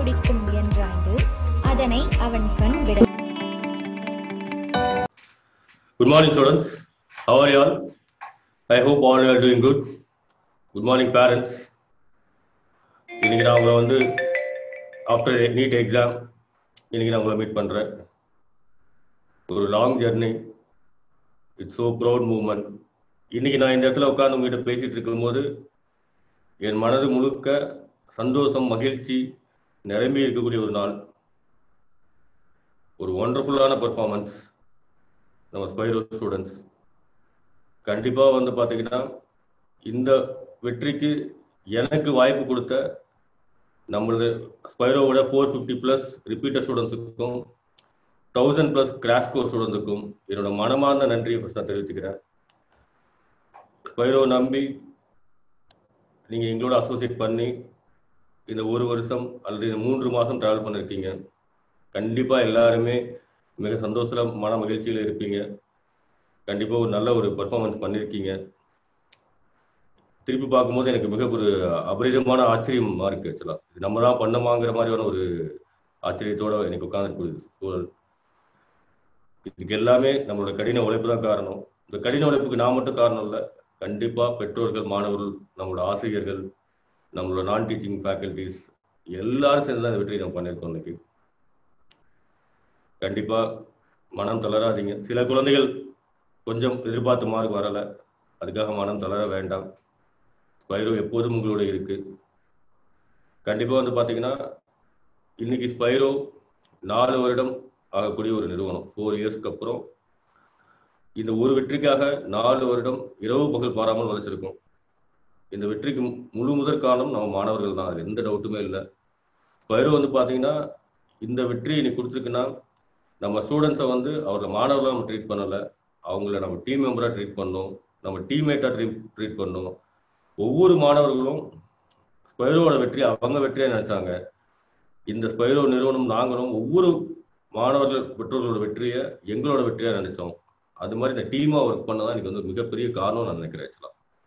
குடிக்கும் முயன்றாய்ந்து அதனை அவன் கண் விட Good morning, students. How are you all? I hope all you are doing good. Good morning, parents. இன்னைக்கு நான் உங்களை வந்து ஆஃப்டர் நீட் எக்ஸாம் இன்னைக்கு நான் உங்களை மீட் பண்ணுறேன் ஒரு long journey it's so proud moment இன்னைக்கு நான் இந்த இடத்துல உட்காந்து உங்ககிட்ட பேசிட்டு இருக்கும்போது என் மனது முழுக்க சந்தோஷம் மகிழ்ச்சி நிரம்பி இருக்கக்கூடிய ஒரு நாள் ஒரு ஒண்டர்ஃபுல்லான பெர்ஃபார்மன்ஸ் நம்ம ஸ்பைரோ ஸ்டூடெண்ட்ஸ் கண்டிப்பாக வந்து பார்த்தீங்கன்னா இந்த வெற்றிக்கு எனக்கு வாய்ப்பு கொடுத்த நம்மளது ஸ்பைரோவோட ஃபோர் ஃபிஃப்டி ப்ளஸ் ரிப்பீட்டர் ஸ்டூடெண்ட்ஸுக்கும் தௌசண்ட் ப்ளஸ் கிராஷ் கோர்ஸ் ஸ்டூடெண்ட்ஸுக்கும் என்னோட மனமார்ந்த நன்றியை ஃபஸ்ட் நான் தெரிவிச்சுக்கிறேன் ஸ்பைரோ நம்பி நீங்கள் எங்களோட அசோசியேட் பண்ணி இந்த ஒரு வருஷம் அல்லது இந்த மூன்று மாதம் ட்ராவல் பண்ணியிருக்கீங்க கண்டிப்பாக எல்லாருமே மிக சந்தோஷத்துல மன மகிழ்ச்சியில் இருப்பீங்க கண்டிப்பாக ஒரு நல்ல ஒரு பெர்ஃபார்மன்ஸ் பண்ணியிருக்கீங்க திருப்பி பார்க்கும்போது எனக்கு மிக ஒரு அபரிதமான ஆச்சரியமா இருக்கு ஆக்சுவலாக இது நம்ம தான் பண்ணமாங்கிற மாதிரியான ஒரு ஆச்சரியத்தோட எனக்கு உட்காந்துருக்குது சூழல் இதுக்கு எல்லாமே நம்மளோட கடின உழைப்பு தான் காரணம் இந்த கடின உழைப்புக்கு நான் மட்டும் காரணம் இல்லை கண்டிப்பாக பெற்றோர்கள் மாணவர்கள் நம்மளோட ஆசிரியர்கள் நம்மளோட நான் டீச்சிங் ஃபேக்கல்டிஸ் எல்லாரும் சேர்ந்து தான் இந்த வெற்றி நம்ம பண்ணியிருக்கோம் இன்னைக்கு கண்டிப்பா மனம் தளராதீங்க சில குழந்தைகள் கொஞ்சம் எதிர்பார்த்த மார்க் வரல அதுக்காக மனம் தளர வேண்டாம் ஸ்பைரோ எப்போதும் உங்களோட இருக்கு கண்டிப்பா வந்து பாத்தீங்கன்னா இன்னைக்கு ஸ்பைரோ நாலு வருடம் ஆகக்கூடிய ஒரு நிறுவனம் ஃபோர் இயர்ஸ்க்கு அப்புறம் இந்த ஒரு வெற்றிக்காக நாலு வருடம் இரவு பகல் பாராமல் வளைச்சிருக்கோம் இந்த வெற்றிக்கு முழு முதற் காரணம் நம்ம மாணவர்கள் தான் அது எந்த டவுட்டுமே இல்லை ஸ்பைரோ வந்து பாத்தீங்கன்னா இந்த வெற்றி இன்னைக்கு கொடுத்துருக்குன்னா நம்ம ஸ்டூடெண்ட்ஸை வந்து அவரோட மாணவர்களாக நம்ம ட்ரீட் பண்ணலை அவங்கள நம்ம டீம் மெம்பராக ட்ரீட் பண்ணோம் நம்ம டீம்மேட்டாக ட்ரீட் ட்ரீட் பண்ணோம் ஒவ்வொரு மாணவர்களும் ஸ்பைரோவோட வெற்றி அவங்க வெற்றியாக நினைச்சாங்க இந்த ஸ்பைரோ நிறுவனம் நாங்களும் ஒவ்வொரு மாணவர்கள் பெற்றோர்களோட வெற்றியை எங்களோட வெற்றியாக நினைச்சோம் அது மாதிரி இந்த டீமாக ஒர்க் பண்ணதான் எனக்கு வந்து மிகப்பெரிய காரணம் நான் நினைக்கிறேன் ஆக்சுவலாக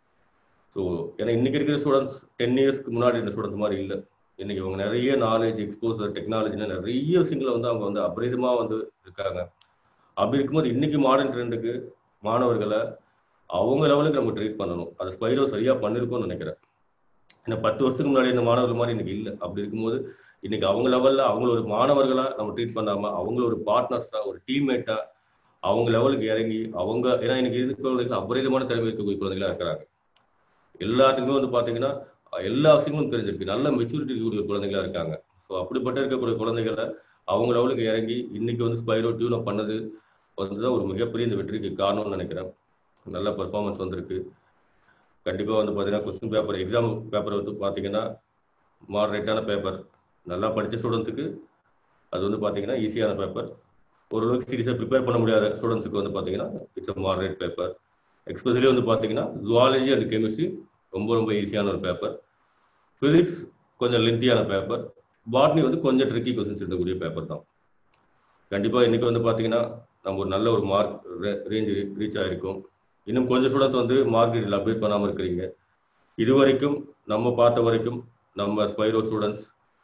ஸோ ஏன்னா இன்னைக்கு இருக்கிற ஸ்டூடெண்ட்ஸ் டென் இயர்ஸ்க்கு முன்னாடி இந்த ஸ்டூடெண்ட்ஸ் மாதிரி இல்லை இன்னைக்கு அவங்க நிறைய நாலேஜ் எக்ஸ்போசர் டெக்னாலஜினா நிறைய விஷயங்களை வந்து அவங்க வந்து அபரிதமா வந்து இருக்காங்க அப்படி இருக்கும்போது இன்னைக்கு மாடர்ன் ட்ரெண்டுக்கு மாணவர்களை அவங்க லெவலுக்கு நம்ம ட்ரீட் பண்ணணும் அது ஸ்பைரோ சரியா பண்ணிருக்கோம்னு நினைக்கிறேன் ஏன்னா பத்து வருஷத்துக்கு முன்னாடி இந்த மாணவர்கள் மாதிரி இன்னைக்கு இல்லை அப்படி இருக்கும்போது இன்னைக்கு அவங்க லெவல்ல அவங்கள ஒரு மாணவர்களா நம்ம ட்ரீட் பண்ணாம அவங்கள ஒரு பார்ட்னர்ஸா ஒரு டீம்மேட்டா அவங்க லெவலுக்கு இறங்கி அவங்க ஏன்னா இன்னைக்கு இருக்கிறவங்களுக்கு அபரிதமான திறமை இருக்கக்கூடிய குழந்தைகளா இருக்கிறாங்க எல்லாத்துக்குமே வந்து பாத்தீங்கன்னா எல்லா விஷயங்களும் தெரிஞ்சிருக்கு நல்ல மெச்சூரிட்டி இருக்கக்கூடிய குழந்தைங்களா இருக்காங்க ஸோ அப்படிப்பட்ட இருக்கக்கூடிய குழந்தைகளை அவங்க லெவலுக்கு இறங்கி இன்னைக்கு வந்து ஸ்பைரோ டியூனை பண்ணது வந்து ஒரு மிகப்பெரிய இந்த வெற்றிக்கு காரணம்னு நினைக்கிறேன் நல்ல பர்ஃபார்மன்ஸ் வந்திருக்கு கண்டிப்பாக வந்து பார்த்தீங்கன்னா கொஸ்டின் பேப்பர் எக்ஸாம் பேப்பர் வந்து பார்த்தீங்கன்னா மாடரேட்டான பேப்பர் நல்லா படித்த ஸ்டூடெண்ட்ஸுக்கு அது வந்து பார்த்தீங்கன்னா ஈஸியான பேப்பர் ஓரளவுக்கு சீரியஸாக ப்ரிப்பேர் பண்ண முடியாத ஸ்டூடெண்ட்ஸுக்கு வந்து பார்த்தீங்கன்னா it's a moderate paper especially வந்து பார்த்தீங்கன்னா ஜுவாலஜி அண்ட் கெமிஸ்ட்ரி ரொம்ப ரொம்ப ஈஸியான ஒரு பேப்பர் ஃபிசிக்ஸ் கொஞ்சம் லென்த்தியான பேப்பர் பாட்னி வந்து கொஞ்சம் ட்ரிக்கி கொஸ்டின்ஸ் இருக்கக்கூடிய பேப்பர் தான் கண்டிப்பாக இன்னைக்கு வந்து பார்த்தீங்கன்னா நம்ம ஒரு நல்ல ஒரு மார்க் ரேஞ்ச் ரீச் ஆகிருக்கும் இன்னும் கொஞ்சம் ஸ்டூடெண்ட்ஸ் வந்து மார்க் இதில் அப்டேட் பண்ணாமல் இருக்கிறீங்க இது வரைக்கும் நம்ம பார்த்த வரைக்கும் நம்ம ஸ்பைரோ ஸ்டூடெண்ட்ஸ்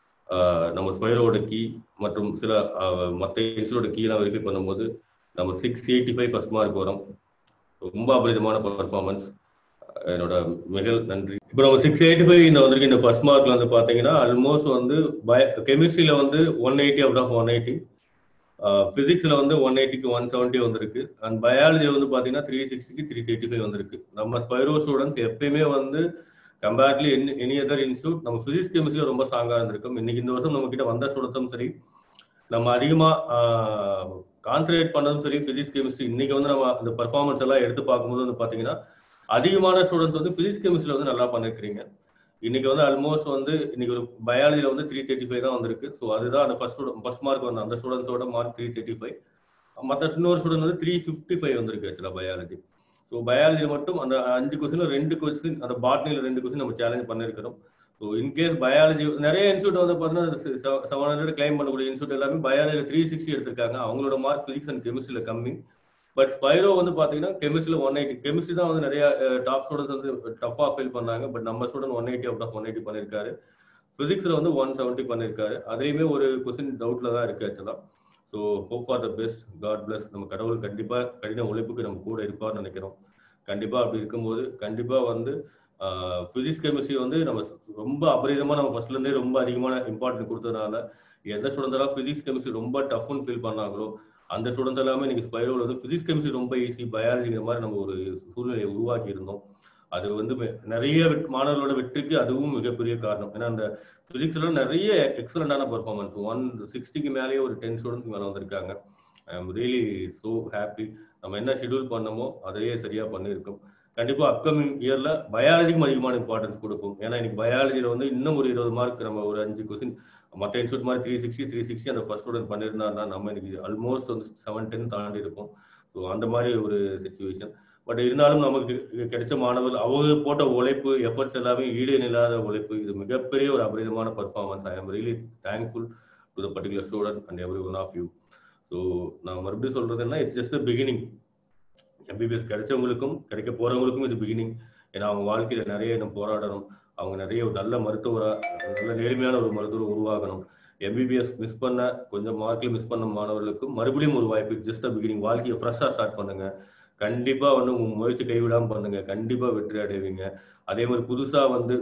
நம்ம ஸ்பைரோட கீ மற்றும் சில மற்ற இன்ஸ்டியூட் கீலாம் வெரிஃபை பண்ணும்போது நம்ம six eighty five first mark வரும் ரொம்ப அபரிதமான பர்ஃபார்மன்ஸ் என்னோட மிக நன்றி இப்போ நம்ம சிக்ஸ் எயிட்டி ஃபைவ் இந்த வந்திருக்கு இந்த ஃபர்ஸ்ட் மார்க்ல வந்து பாத்தீங்கன்னா ஆல்மோஸ்ட் வந்து பய கெமிஸ்ட்ரியில வந்து one eighty out of one eighty பிசிக்ஸ்ல வந்து ஒன் எயிட்டிக்கு ஒன் செவன்ட்டி வந்திருக்கு அண்ட் பயாலஜியில் வந்து பாத்தீங்கன்னா த்ரீ சிக்ஸ்டிக்கு த்ரீ தேர்ட்டி ஃபைவ் வந்திருக்கு நம்ம ஸ்பைரோ ஸ்டூடெண்ட்ஸ் எப்பயுமே வந்து கம்பேர்ட்லி எனி அதர் இன்ஸ்டியூட் நம்ம பிசிக்ஸ் கெமிஸ்ட்ரியில் ரொம்ப ஸ்ட்ராங்காக இருந்திருக்கும் இன்னைக்கு இந்த வருஷம் நம்ம கிட்ட வந்த ஸ்டூடெண்ட்ஸும் சரி நம்ம அதிகமாக கான்சன்ட்ரேட் பண்ணதும் சரி பிசிக்ஸ் கெமிஸ்ட்ரி இன்னைக்கு வந்து நம்ம அந்த பர்ஃபார்மன்ஸ் எல்லாம் எடுத்து பார்க்கும்போது வந்து பாத்தீங்கன்னா அதிகமான ஸ்டூடெண்ட்ஸ் வந்து பிசிக்ஸ் கெமிஸ்ட்ரியில் வந்து நல்லா பண்ணிருக்கிறீங்க இன்னைக்கு வந்து ஆல்மோஸ்ட் வந்து இன்னைக்கு ஒரு பயாலஜியில் வந்து த்ரீ தேர்ட்டி ஃபைவ் தான் வந்திருக்கு ஸோ அதுதான் அந்த ஃபர்ஸ்ட் ஃபர்ஸ்ட் மார்க் வந்து அந்த ஸ்டூடெண்ட்ஸோட மார்க் த்ரீ தேர்ட்டி ஃபைவ் மற்ற இன்னொரு ஸ்டூடெண்ட் வந்து த்ரீ ஃபிஃப்டி ஃபைவ் வந்திருக்கு ஆக்சுவலாக பயாலஜி ஸோ பயாலஜி மட்டும் அந்த அஞ்சு கொஸ்டின் ரெண்டு கொஸ்டின் அந்த பாட்னியில் ரெண்டு கொஸ்டின் நம்ம சேலஞ்ச் பண்ணிருக்கிறோம் ஸோ இன்கேஸ் பயாலஜி நிறைய இன்ஸ்டியூட் வந்து பார்த்தீங்கன்னா செவன் ஹண்ட்ரட் கிளைம் பண்ணக்கூடிய இன்ஸ்டியூட் எல்லாமே பயாலஜி த்ரீ சிக்ஸ்டி எடுத்திருக்காங்க அவங்களோட மார்க் பிசிக்ஸ் அண்ட் கெமிஸ்ட்ரியில் கம்மி பட் ஸ்பைரோ வந்து பாத்தீங்கன்னா கெமிஸ்ட்ரியில் ஒன் எயிட்டி கெமிஸ்ட்ரி தான் வந்து நிறைய டாப் ஸ்டூடெண்ட்ஸ் வந்து டஃபா ஃபீல் பண்ணாங்க பட் நம்ம student one eighty out of one eighty பண்ணியிருக்காரு பிசிக்ஸ்ல வந்து ஒன் செவன்ட்டி பண்ணியிருக்காரு அதுலேயுமே ஒரு கொஸ்டின் டவுட்ல தான் இருக்கு ஆக்சுவலா so hope for the best God bless நம்ம கடவுள் கண்டிப்பா கடின உழைப்புக்கு நம்ம கூட இருப்பார்னு நினைக்கிறோம் கண்டிப்பா அப்படி இருக்கும்போது கண்டிப்பா வந்து பிசிக்ஸ் கெமிஸ்ட்ரி வந்து நம்ம ரொம்ப அபரிதமா நம்ம ஃபர்ஸ்ட்ல இருந்தே ரொம்ப அதிகமான இம்பார்ட்டன்ட் கொடுத்ததுனால எந்த ஸ்டூடெண்ட் எல்லாம் பிசிக்ஸ் கெமிஸ்ட்ரி ரொம்ப டஃப்னு ஃபீல் பண்ணாங்களோ அந்த ஸ்டூடெண்ட்ஸ் எல்லாமே நீங்க ஸ்பைரோல வந்து பிசிக்ஸ் கெமிஸ்ட்ரி ரொம்ப ஈஸி பயாலஜிங்கிற மாதிரி நம்ம ஒரு சூழ்நிலையை உருவாக்கி இருந்தோம் அது வந்து வெ- நிறைய வெட்- மாணவர்களோட வெற்றிக்கு அதுவும் மிகப்பெரிய காரணம் ஏன்னா அந்த பிசிக்ஸ்ல நிறைய எக்ஸலண்டான பெர்ஃபார்மன்ஸ் ஒன் சிக்ஸ்டிக்கு மேலேயே ஒரு டென் ஸ்டூடெண்ட்ஸ் மேலே வந்திருக்காங்க I am really so happy நம்ம என்ன ஷெட்யூல் பண்ணமோ அதையே சரியா பண்ணியிருக்கோம் கண்டிப்பா அப்கமிங் இயர்ல பயாலஜிக்கும் அதிகமான இம்பார்ட்டன்ஸ் கொடுக்கும் ஏன்னா இன்னைக்கு பயாலஜில வந்து இன்னும் ஒரு இருபது மார்க் நம்ம ஒரு அஞ்சு கொஸ்டின் மற்ற இன்ஸ்டியூட் மாதிரி த்ரீ சிக்ஸ்டி த்ரீ சிக்ஸ்டி அந்த ஃபர்ஸ்ட் ஸ்டூடெண்ட் பண்ணியிருந்தாருன்னா நம்ம இன்னைக்கு ஆல்மோஸ்ட் வந்து செவன் டென் தாண்டி இருக்கும் ஸோ அந்த மாதிரி ஒரு சுச்சுவேஷன் பட் இருந்தாலும் நமக்கு கிடைச்ச மாணவர்கள் அவங்க போட்ட உழைப்பு எஃபர்ட்ஸ் எல்லாமே ஈடு இல்லாத உழைப்பு இது மிகப்பெரிய ஒரு அபரிதமான performance I am really thankful to the particular student and every one of you so நான் மறுபடியும் சொல்றது என்ன இட்ஸ் ஜஸ்ட் பிகினிங் எம்பிபிஎஸ் கிடைச்சவங்களுக்கும் கிடைக்க போறவங்களுக்கும் இது பிகினிங் ஏன்னா அவங்க வாழ்க்கையில நிறைய இன்னும் போராடணும் அவங்க நிறைய ஒரு நல்ல மருத்துவரா நல்ல நேர்மையான ஒரு மருத்துவர் உருவாகணும் எம்பிபிஎஸ் மிஸ் பண்ண கொஞ்சம் மார்க்ல மிஸ் பண்ண மாணவர்களுக்கும் மறுபடியும் ஒரு வாய்ப்பு ஜஸ்ட் பிகினிங் வாழ்க்கையை ஃப்ரெஷ்ஷா ஸ்டார்ட் பண்ணுங்க கண்டிப்பா வந்து உங்க முயற்சி கைவிடாம பண்ணுங்க கண்டிப்பா வெற்றி அடைவீங்க அதே மாதிரி புதுசா வந்து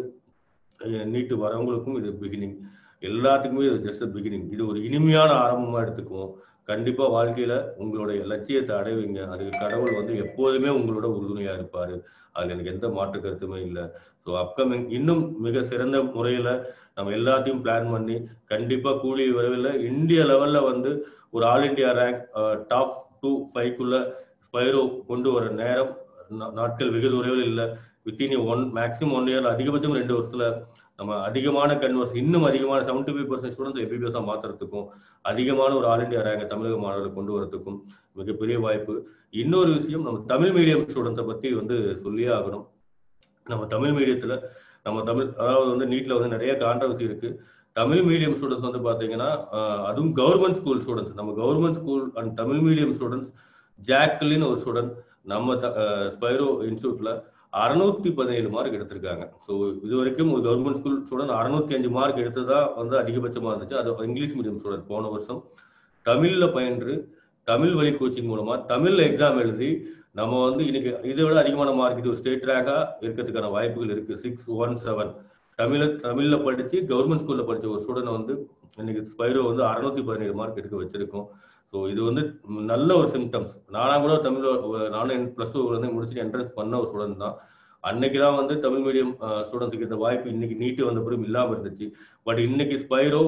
நீட்டு வரவங்களுக்கும் இது பிகினிங் எல்லாத்துக்குமே இது ஜஸ்ட் பிகினிங் இது ஒரு இனிமையான ஆரம்பமா எடுத்துக்குவோம் கண்டிப்பா வாழ்க்கையில உங்களுடைய லட்சியத்தை அடைவீங்க அதுக்கு கடவுள் வந்து எப்போதுமே உங்களோட உறுதுணையா இருப்பாரு அதுல எனக்கு எந்த மாற்று கருத்துமே இல்லை ஸோ அப்கமிங் இன்னும் மிக சிறந்த முறையில நம்ம எல்லாத்தையும் பிளான் பண்ணி கண்டிப்பா கூடிய விரைவில் இந்திய லெவல்ல வந்து ஒரு all India rank top two ஃபைவ்க்குள்ள ஸ்பைரோ கொண்டு வர நேரம் நா- நாட்கள் வெகு தொலைவில் இல்லை within one maximum one year அதிகபட்சம் ரெண்டு வருஷத்துல நம்ம அதிகமான கன்வர்ஸ் இன்னும் அதிகமான செவன்டி ஃபைவ் பர்சன்ட் ஸ்டூடெண்ட்ஸ் எபிபிஎஸ்ஸாக மாத்துறதுக்கும் அதிகமான ஒரு ஆல் இந்தியா ரேங்கை தமிழக மாணவர்களை கொண்டு வரதுக்கும் மிகப்பெரிய வாய்ப்பு இன்னொரு விஷயம் நம்ம தமிழ் மீடியம் ஸ்டூடெண்ட்ஸை பத்தி வந்து சொல்லியே ஆகணும் நம்ம தமிழ் மீடியத்துல நம்ம தமிழ் அதாவது வந்து நீட்ல வந்து நிறைய கான்ட்ரவர்சி இருக்கு தமிழ் மீடியம் ஸ்டூடெண்ட்ஸ் வந்து பாத்தீங்கன்னா ஆஹ், அதுவும் கவர்மெண்ட் ஸ்கூல் ஸ்டூடெண்ட்ஸ் நம்ம government school and Tamil medium students ஜாக்லின்னு ஒரு ஸ்டூடெண்ட் நம்ம த- ஆஹ், ஸ்பைரோ இன்ஸ்டியூட்ல அறுநூத்தி பதினேழு மார்க் எடுத்திருக்காங்க ஸோ இது வரைக்கும் ஒரு கவர்மெண்ட் ஸ்கூல் ஸ்டூடெண்ட் அறுநூத்தி அஞ்சு மார்க் எடுத்ததா வந்து அதிகபட்சமா இருந்துச்சு அது இங்கிலீஷ் மீடியம் ஸ்டூடெண்ட் போன வருஷம் தமிழ்ல பயின்று தமிழ் வழி கோச்சிங் மூலமா தமிழ்ல எக்ஸாம் எழுதி நம்ம வந்து இன்னைக்கு இதை விட அதிகமான மார்க் இது ஒரு ஸ்டேட் ரேங்கா இருக்கிறதுக்கான வாய்ப்புகள் இருக்கு சிக்ஸ் ஒன் செவன் தமிழ தமிழ்ல படிச்சு கவர்மெண்ட் ஸ்கூல்ல படிச்ச ஒரு ஸ்டூடெண்ட் வந்து இன்னைக்கு ஸ்பைரோ வந்து அறுநூத்தி பதினேழு மார்க் எடுக்க வச்சிருக்கோம் ஸோ இது வந்து நல்ல ஒரு சிம்டம்ஸ் நானா கூட தமிழ் நானும் ப்ளஸ் டூ வந்து முடிச்சுட்டு என்ட்ரன்ஸ் பண்ண ஒரு ஸ்டூடெண்ட் தான் அன்னைக்கு தான் வந்து தமிழ் மீடியம் ஸ்டூடெண்ட்ஸுக்கு இந்த வாய்ப்பு இன்னைக்கு நீட்டு வந்த பிறகு இல்லாமல் இருந்துச்சு பட் இன்னைக்கு ஸ்பைரோ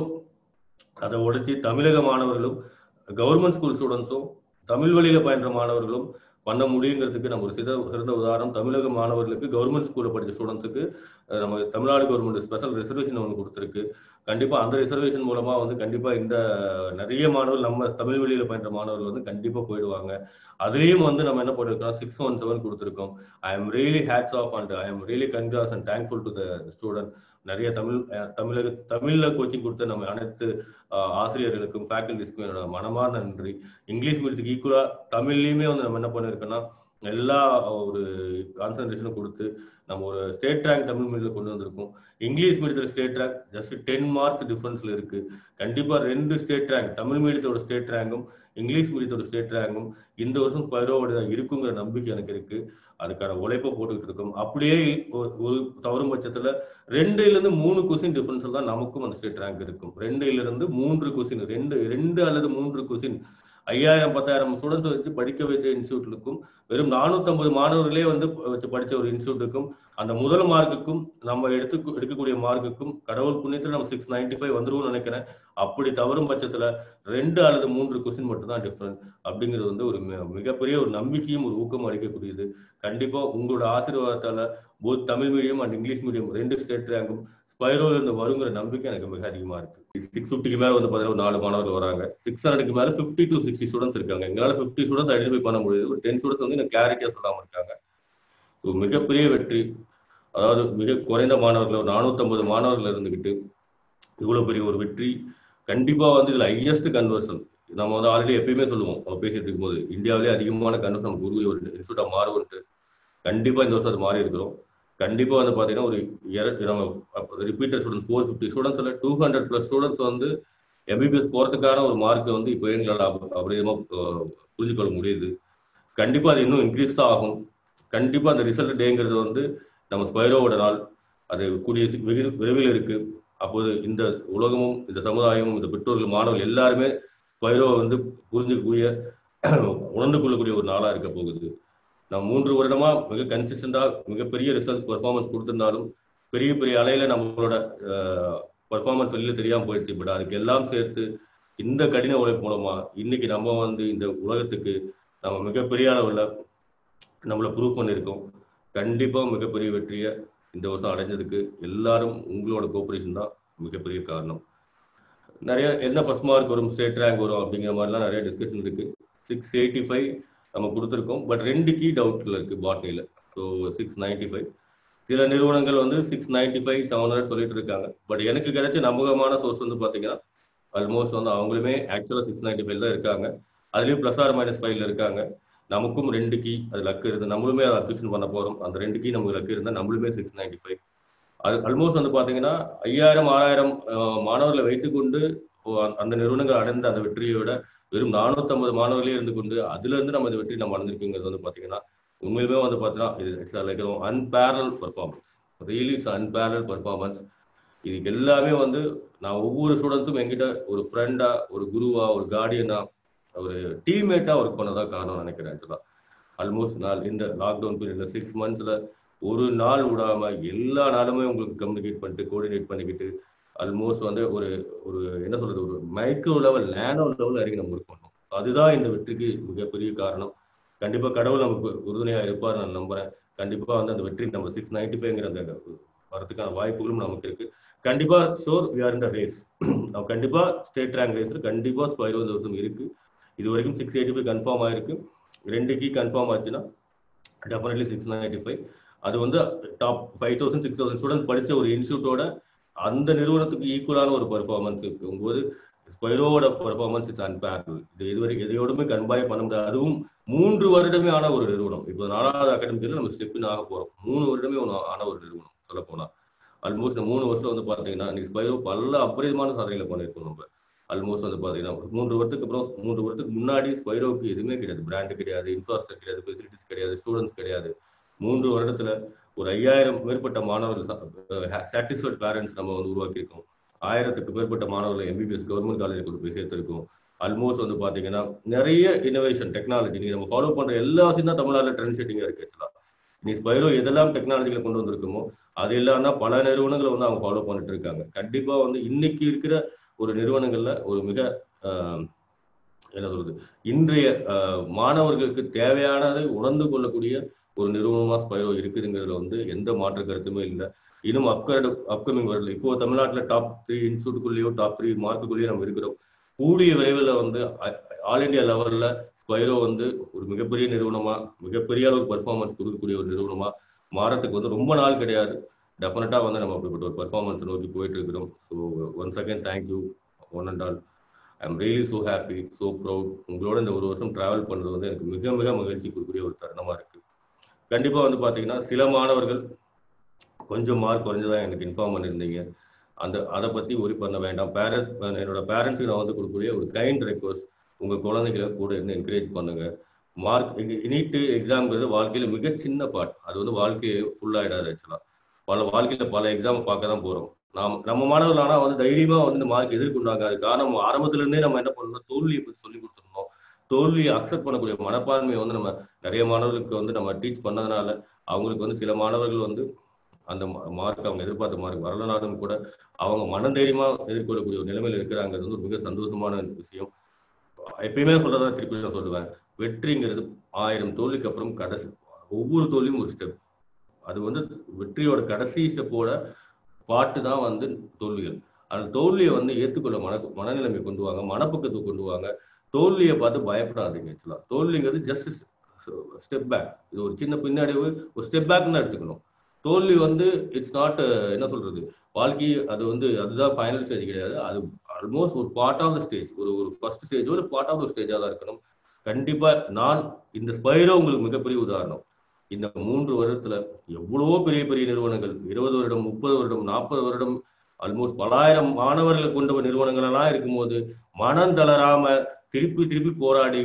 அதை உடைச்சி தமிழக மாணவர்களும் கவர்மெண்ட் ஸ்கூல் ஸ்டூடெண்ட்ஸும் தமிழ் வழியில பயின்ற மாணவர்களும் பண்ண முடியுங்கிறதுக்கு நம்ம ஒரு சித சிறந்த உதாரணம் தமிழக மாணவர்களுக்கு கவர்மெண்ட் ஸ்கூல்ல படிச்ச ஸ்டூடெண்ட்ஸுக்கு நம்ம தமிழ்நாடு கவர்மெண்ட் ஸ்பெஷல் ரிசர்வேஷன் ஒன்று கொடுத்துருக்கு கண்டிப்பா அந்த ரிசர்வேஷன் மூலமா வந்து கண்டிப்பா இந்த நிறைய மாணவர்கள் நம்ம தமிழ் வழியில பயின்ற மாணவர்கள் வந்து கண்டிப்பா போயிடுவாங்க அதுலயும் வந்து நம்ம என்ன பண்ணிருக்கோம் சிக்ஸ் ஒன் செவன் கொடுத்துருக்கோம் I am really hats off and I am really congrats and thankful to the student நிறைய தமிழ் அஹ், தமிழக தமிழ்ல கோச்சிங் கொடுத்த நம்ம அனைத்து அஹ், ஆசிரியர்களுக்கும் ஃபேக்கல்டிஸ்க்கும் என்னோட மனமார்ந்த நன்றி இங்கிலீஷ் மீடியத்துக்கு ஈக்குவலா தமிழ்லயுமே வந்து நம்ம என்ன பண்ணிருக்கோம்னா எல்லா ஒரு கான்சன்ட்ரேஷனும் கொடுத்து நம்ம ஒரு ஸ்டேட் ரேங்க் தமிழ் மீடியத்தில் கொண்டு வந்திருக்கோம் இங்கிலீஷ் மீடியத்தில் state rank just ten mark டிஃபரன்ஸ்ல இருக்கு கண்டிப்பா ரெண்டு ஸ்டேட் ரேங்க் தமிழ் மீடியத்தோட ஸ்டேட் ரேங்கும் இங்கிலீஷ் மீடியத்தோட ஸ்டேட் ரேங்கும் இந்த வருஷம் பயிரோட இருக்குங்கிற நம்பிக்கை எனக்கு இருக்கு அதுக்கான உழைப்பை போட்டுக்கிட்டு இருக்கோம் அப்படியே ஒரு- ஒரு தவறும் பட்சத்துல ரெண்டுல இருந்து மூணு கொஸ்டின் டிஃபரன்ஸ் தான் நமக்கும் அந்த ஸ்டேட் ரேங்க் இருக்கும் ரெண்டுல இருந்து மூன்று கொஸ்டின் ரெண்டு ரெண்டு அல்லது மூன்று கொஸ்டின் ஐயாயிரம் பத்தாயிரம் ஸ்டூடெண்ட்ஸ் வச்சு படிக்க வச்ச இன்ஸ்டியூட்டுக்கும் வெறும் 450 மாணவர்களே வந்து வச்சு படிச்ச ஒரு இன்ஸ்டியூட்டுக்கும் அந்த முதல் மார்க்குக்கும் நம்ம எடுத்து எடுக்கக்கூடிய மார்க்குக்கும் கடவுள் புண்ணியத்துல நம்ம சிக்ஸ் நைன்டி ஃபைவ் வந்துருவோம்னு நினைக்கிறேன் அப்படி தவறும் பட்சத்துல ரெண்டு அல்லது மூன்று கொஸ்டின் மட்டும் தான் டிஃபரன்ஸ் அப்படிங்கிறது வந்து ஒரு மி- மிகப்பெரிய ஒரு நம்பிக்கையும் ஒரு ஊக்கமும் அளிக்கக்கூடியது கண்டிப்பா உங்களோட ஆசீர்வாதத்தால both Tamil medium and English medium ரெண்டு ஸ்டேட் ரேங்கும் ஸ்பைரோல இருந்து வருங்கிற நம்பிக்கை எனக்கு மிக அதிகமா இருக்கு சிக்ஸ் ஃபிஃப்டிக்கு மேல வந்து பாத்தீங்கன்னா ஒரு நாலு மாணவர்கள் வராங்க சிக்ஸ் ஹண்ட்ரடுக்கு மேல ஃபிஃப்டி டு சிக்ஸ்டி ஸ்டூடெண்ட்ஸ் இருக்காங்க எங்களால ஃபிஃப்டி ஸ்டூடெண்ட்ஸ் ஐடென்டிஃபை பண்ண முடியுது ஒரு டென் ஸ்டூடெண்ட்ஸ் வந்து எனக்கு கிளாரிட்டியா சொல்லாம இருக்காங்க ஒரு மிகப்பெரிய வெற்றி அதாவது மிக குறைந்த மாணவர்கள் ஒரு 450 மாணவர்கள் இருந்துகிட்டு இவ்வளவு பெரிய ஒரு வெற்றி கண்டிப்பா வந்து இதுல ஹையஸ்ட் கன்வர்ஷன் நம்ம வந்து ஆல்ரெடி எப்பயுமே சொல்லுவோம் நம்ம பேசிட்டு இருக்கும்போது இந்தியாவிலே அதிகமான கன்வர்ஷன் நமக்கு உருவாகி ஒரு இன்ஸ்டியூட்டா மாறுவன்ட்டு கண்டிப்பா இந்த வருஷம் அது மாறி இருக்கிறோம் கண்டிப்பா வந்து பாத்தீங்கன்னா ஒரு இர- நம்ம ரிப்பீட்டர் ஸ்டூடெண்ட்ஸ் ஃபோர் ஃபிஃப்டி ஸ்டூடெண்ட்ஸ்ல டூ ஹண்ட்ரட் பிளஸ் ஸ்டூடெண்ட்ஸ் வந்து எம்பிபிஎஸ் போறதுக்கான ஒரு மார்க் வந்து இப்போ எங்களால் அப்படியமா புரிஞ்சு கொள்ள முடியுது கண்டிப்பா அது இன்னும் இன்க்ரீஸ் தான் ஆகும் கண்டிப்பா அந்த ரிசல்ட் டேங்கிறது வந்து நம்ம ஸ்பைரோவோட நாள் அது கூடிய சி- வெகு விரைவில் இருக்கு அப்போது இந்த உலகமும் இந்த சமுதாயமும் இந்த பெற்றோர்கள் மாணவர்கள் எல்லாருமே ஸ்பைரோவை வந்து புரிஞ்சுக்கக்கூடிய உணர்ந்து கொள்ளக்கூடிய ஒரு நாளா இருக்க போகுது நான் மூன்று வருடமா மிக கன்சிஸ்டண்டா மிகப்பெரிய ரிசல்ட்ஸ் பெர்ஃபார்மன்ஸ் கொடுத்திருந்தாலும் பெரிய பெரிய அலையில நம்மளோட பெர்ஃபார்மன்ஸ் வெளியில தெரியாம போயிடுச்சு பட் அதுக்கு எல்லாம் சேர்த்து இந்த கடின உழைப்பு மூலமா இன்னைக்கு நம்ம வந்து இந்த உலகத்துக்கு நம்ம மிகப்பெரிய அளவுல நம்மளை ப்ரூவ் பண்ணியிருக்கோம் கண்டிப்பா மிகப்பெரிய வெற்றியை இந்த வருஷம் அடைஞ்சதுக்கு எல்லாரும் உங்களோட கோஆபரேஷன் தான் மிகப்பெரிய காரணம் நிறைய என்ன ஃபர்ஸ்ட் மார்க் வரும் ஸ்டேட் ரேங்க் வரும் அப்படிங்கிற மாதிரிலாம் நிறைய டிஸ்கஷன் இருக்கு சிக்ஸ் எயிட்டி ஃபைவ் நம்ம கொடுத்துருக்கோம் பட் ரெண்டு கீ டவுட்ல இருக்கு பாட்னியில் ஸோ சிக்ஸ் நைன்டி ஃபைவ் சில நிறுவனங்கள் வந்து six ninety five seven hundred சொல்லிட்டு இருக்காங்க பட் எனக்கு கிடைச்ச நம்பகமான சோர்ஸ் வந்து பார்த்தீங்கன்னா ஆல்மோஸ்ட் வந்து அவங்களுமே ஆக்சுவலாக சிக்ஸ் நைன்டி ஃபைவ் தான் இருக்காங்க அதுலேயும் ப்ளஸ் ஆர் மைனஸ் ஃபைவ்ல இருக்காங்க நமக்கும் ரெண்டு கீ அது லக்கு இருந்து நம்மளுமே அதை அக்யூஷன் பண்ண போகிறோம் அந்த ரெண்டு கீ நமக்கு லக்கு இருந்தால் நம்மளுமே சிக்ஸ் நைன்டி ஃபைவ் அது ஆல்மோஸ்ட் வந்து பார்த்தீங்கன்னா ஐயாயிரம் ஆறாயிரம் மாணவர்களை வைத்துக்கொண்டு ஓ, அந்த- அந்த நிறுவனங்கள் அடைந்த அந்த வெற்றியை விட வெறும் நானூற்றம்பது மாணவர்களே இருந்து கொண்டு அதுல இருந்து நம்ம இந்த வெற்றி நம்ம அடைஞ்சிருக்குங்கிறது வந்து பார்த்தீங்கன்னா உண்மையிலுமே வந்து பார்த்தீங்கன்னா இது it's like unparalleled performance really it's unparalleled performance இதுக்கு எல்லாமே வந்து நான் ஒவ்வொரு ஸ்டூடெண்ட்ஸும் என்கிட்ட ஒரு ஃப்ரெண்டா ஒரு குருவா ஒரு கார்டியனா ஒரு டீம்மேட்டா ஒர்க் பண்ணதா காரணம் நினைக்கிறேன் ஆக்சுவலா ஆல்மோஸ்ட் நாள் இந்த லாக்டவுன் பீரியட்ல சிக்ஸ் மந்த்ஸ்ல ஒரு நாள் விடாம எல்லா நாளுமே உங்களுக்கு கம்யூனிகேட் பண்ணிட்டு கோஆர்டினேட் பண்ணிக்கிட்டு ஆல்மோஸ்ட் வந்து ஒரு ஒரு என்ன சொல்றது ஒரு மைக்ரோ லெவல் நேனோ லெவல் வரைக்கும் நம்ம ஒர்க் பண்ணோம் அதுதான் இந்த வெற்றிக்கு மிகப்பெரிய காரணம் கண்டிப்பா கடவுள் நமக்கு உறுதுணையா இருப்பார் நான் நம்புறேன் கண்டிப்பா வந்து அந்த வெற்றி நம்ம சிக்ஸ் நைன்டி ஃபைவ்ங்கிற அந்த வரதுக்கான வாய்ப்புகளும் நமக்கு இருக்கு கண்டிப்பா ஷோர் வி ஆர் இந்த ரேஸ் நம்ம கண்டிப்பா ஸ்டேட் ரேங்க் ரேஸ்ல கண்டிப்பா ஸ்பைரோ இந்த வருஷம் இருக்கு இது வரைக்கும் சிக்ஸ் எயிட்டி ஃபைவ் கன்ஃபார்ம் ஆயிருக்கு ரெண்டு கீ கன்ஃபார்ம் ஆச்சுன்னா டெஃபினெட்லி சிக்ஸ் நைன்டி ஃபைவ் அது வந்து top five thousand six thousand student படிச்ச ஒரு இன்ஸ்டியூட்டோட அந்த நிறுவனத்துக்கு ஈக்குவலான ஒரு பெர்ஃபார்மன்ஸ் இருக்கும்போது ஸ்பைரோவோட பெர்ஃபார்மன்ஸ் இட்ஸ் அன்பேரல் இது இதுவரை எதையோடுமே கன்பாய் பண்ண முடியாது அதுவும் மூன்று வருடமே ஆன ஒரு நிறுவனம் இப்போ நாலாவது அகாடமிக்கில் நம்ம ஸ்டெப்பின் ஆக போறோம் மூணு வருடமே ஒன்று ஆன ஒரு நிறுவனம் சொல்ல போனா ஆல்மோஸ்ட் இந்த மூணு வருஷம் வந்து பாத்தீங்கன்னா இன்னைக்கு ஸ்பைரோ பல அபரிதமான சாதனைகளை பண்ணியிருக்கோம் நம்ம ஆல்மோஸ்ட் வந்து பாத்தீங்கன்னா மூன்று வருஷத்துக்கு அப்புறம் மூன்று வருஷத்துக்கு முன்னாடி ஸ்பைரோவுக்கு எதுவுமே கிடையாது பிராண்டு கிடையாது இன்ஃப்ராஸ்ட்ரக்சர் கிடையாது ஃபெசிலிட்டிஸ் கிடையாது ஸ்டூடெண்ட்ஸ் கிடையாது மூன்று வருடத்துல ஒரு ஐயாயிரம் மேற்பட்ட மாணவர்கள் சாட்டிஸ்ஃபைட் பேரண்ட்ஸ் நம்ம வந்து உருவாக்கியிருக்கோம் ஆயிரத்துக்கு மேற்பட்ட மாணவர்கள் எம்பிபிஎஸ் கவர்மெண்ட் காலேஜ் கொண்டு போய் சேர்த்திருக்கோம் ஆல்மோஸ்ட் வந்து பாத்தீங்கன்னா நிறைய இனோவேஷன் டெக்னாலஜி நீங்க நம்ம ஃபாலோ பண்ற எல்லா விஷயம் தான் தமிழ்நாட்டில் ட்ரெண்ட் செட்டிங்கா இருக்கு ஆக்சுவலா நீ ஸ்பைரோ எதெல்லாம் டெக்னாலஜிகளை கொண்டு வந்திருக்குமோ அது எல்லாம் தான் பல நிறுவனங்களை வந்து அவங்க ஃபாலோ பண்ணிட்டு இருக்காங்க கண்டிப்பா வந்து இன்னைக்கு இருக்கிற ஒரு நிறுவனங்கள்ல ஒரு மிக ஆஹ், என்ன சொல்றது இன்றைய ஆஹ், மாணவர்களுக்கு தேவையானதை உணர்ந்து கொள்ளக்கூடிய ஒரு நிறுவனமா ஸ்பைரோ இருக்குதுங்கிறதுல வந்து எந்த மாற்று கருத்துமே இல்லை இன்னும் அப்கரடு அப்கமிங் வரல இப்போ தமிழ்நாட்டில் டாப் த்ரீ இன்ஸ்டியூட்டுக்குள்ளேயோ டாப் த்ரீ மார்க்குள்ளேயோ நம்ம இருக்கிறோம் கூடிய விரைவில் வந்து ஆல் இந்தியா லெவலில் ஸ்பைரோ வந்து ஒரு மிகப்பெரிய நிறுவனமா மிகப்பெரிய அளவு பர்ஃபார்மன்ஸ் கொடுக்கக்கூடிய ஒரு நிறுவனமா மாறத்துக்கு வந்து ரொம்ப நாள் கிடையாது டெஃபினட்டா வந்து நம்ம அப்படிப்பட்ட ஒரு பர்ஃபார்மன்ஸ் நோக்கி போயிட்டு இருக்கிறோம் so once again thank you one and all I am really so happy so proud உங்களோட இந்த ஒரு வருஷம் டிராவல் பண்றது வந்து எனக்கு மிக மிக மகிழ்ச்சி கொடுக்கக்கூடிய ஒரு தருணமா இருக்கு கண்டிப்பா வந்து பாத்தீங்கன்னா சில மாணவர்கள் கொஞ்சம் மார்க் குறைஞ்சதா எனக்கு இன்ஃபார்ம் பண்ணியிருந்தீங்க அந்த அதை பத்தி ஒரி பண்ண வேண்டாம் பேரண்ட்ஸ் என்னோட பேரண்ட்ஸுக்கு நான் வந்து கொடுக்கக்கூடிய ஒரு கைண்ட் ரெக்வஸ்ட் உங்க குழந்தைகளை கூட இருந்து என்கரேஜ் பண்ணுங்க மார்க் நீட்டு எக்ஸாம்ங்கிறது வாழ்க்கையில மிக சின்ன பார்ட் அது வந்து வாழ்க்கையை ஃபுல் ஆயிடாது ஆக்சுவலா பல வாழ்க்கையில பல எக்ஸாம் பார்க்க தான் போறோம் நாம் நம்ம மாணவர்கள் ஆனா வந்து தைரியமா வந்து இந்த மார்க் எதிர்கொண்டாங்க அது காரணம் ஆரம்பத்துல இருந்தே நம்ம என்ன பண்ணணும் தோல்வியை பத்தி சொல்லி கொடுத்துருந்தோம் தோல்வியை அக்செப்ட் பண்ணக்கூடிய மனப்பான்மையை வந்து நம்ம நிறைய மாணவர்களுக்கு வந்து நம்ம டீச் பண்ணதுனால அவங்களுக்கு வந்து சில மாணவர்கள் வந்து அந்த மார்க் அவங்க எதிர்பார்த்த மார்க் வரலனாலும் கூட அவங்க மனதைரியமா எதிர்கொள்ளக்கூடிய ஒரு நிலைமையில இருக்கிறாங்கிறது வந்து ஒரு மிக சந்தோஷமான விஷயம் எப்பயுமே சொல்றதா திருப்பி நான் சொல்லுவேன் வெற்றிங்கிறது ஆயிரம் தோல்விக்கு அப்புறம் கடைசி ஒவ்வொரு தோல்வியும் ஒரு ஸ்டெப் அது வந்து வெற்றியோட கடைசி ஸ்டெப்போட பாட்டு தான் வந்து தோல்விகள் அந்த தோல்வியை வந்து ஏற்றுக்கொள்ள மன மனநிலைமை கொண்டு வாங்க மனப்பக்கத்துக்கு கொண்டு வாங்க தோல்வியை பார்த்து பயப்படாதீங்க ஆக்சுவலா தோல்விங்கிறது ஜஸ்ட் ஸ்டெப் பேக் இது ஒரு சின்ன பின்னடைவு ஒரு ஸ்டெப் பேக் தான் எடுத்துக்கணும் தோல்வி வந்து இட்ஸ் நாட் என்ன சொல்றது வாழ்க்கை அது வந்து அதுதான் ஃபைனல் ஸ்டேஜ் கிடையாது அது ஆல்மோஸ்ட் ஒரு பார்ட் ஆஃப் த ஸ்டேஜ் ஒரு ஒரு ஃபர்ஸ்ட் ஸ்டேஜ் ஒரு பார்ட் ஆஃப் த ஸ்டேஜாக தான் இருக்கணும் கண்டிப்பா நான் இந்த ஸ்பைரோ உங்களுக்கு மிகப்பெரிய உதாரணம் இந்த மூன்று வருடத்துல எவ்வளவோ பெரிய பெரிய நிறுவனங்கள் இருபது வருடம் முப்பது வருடம் நாற்பது வருடம் ஆல்மோஸ்ட் பலாயிரம் மாணவர்களை கொண்ட நிறுவனங்கள் எல்லாம் இருக்கும்போது மனம் தளராம திருப்பி திருப்பி போராடி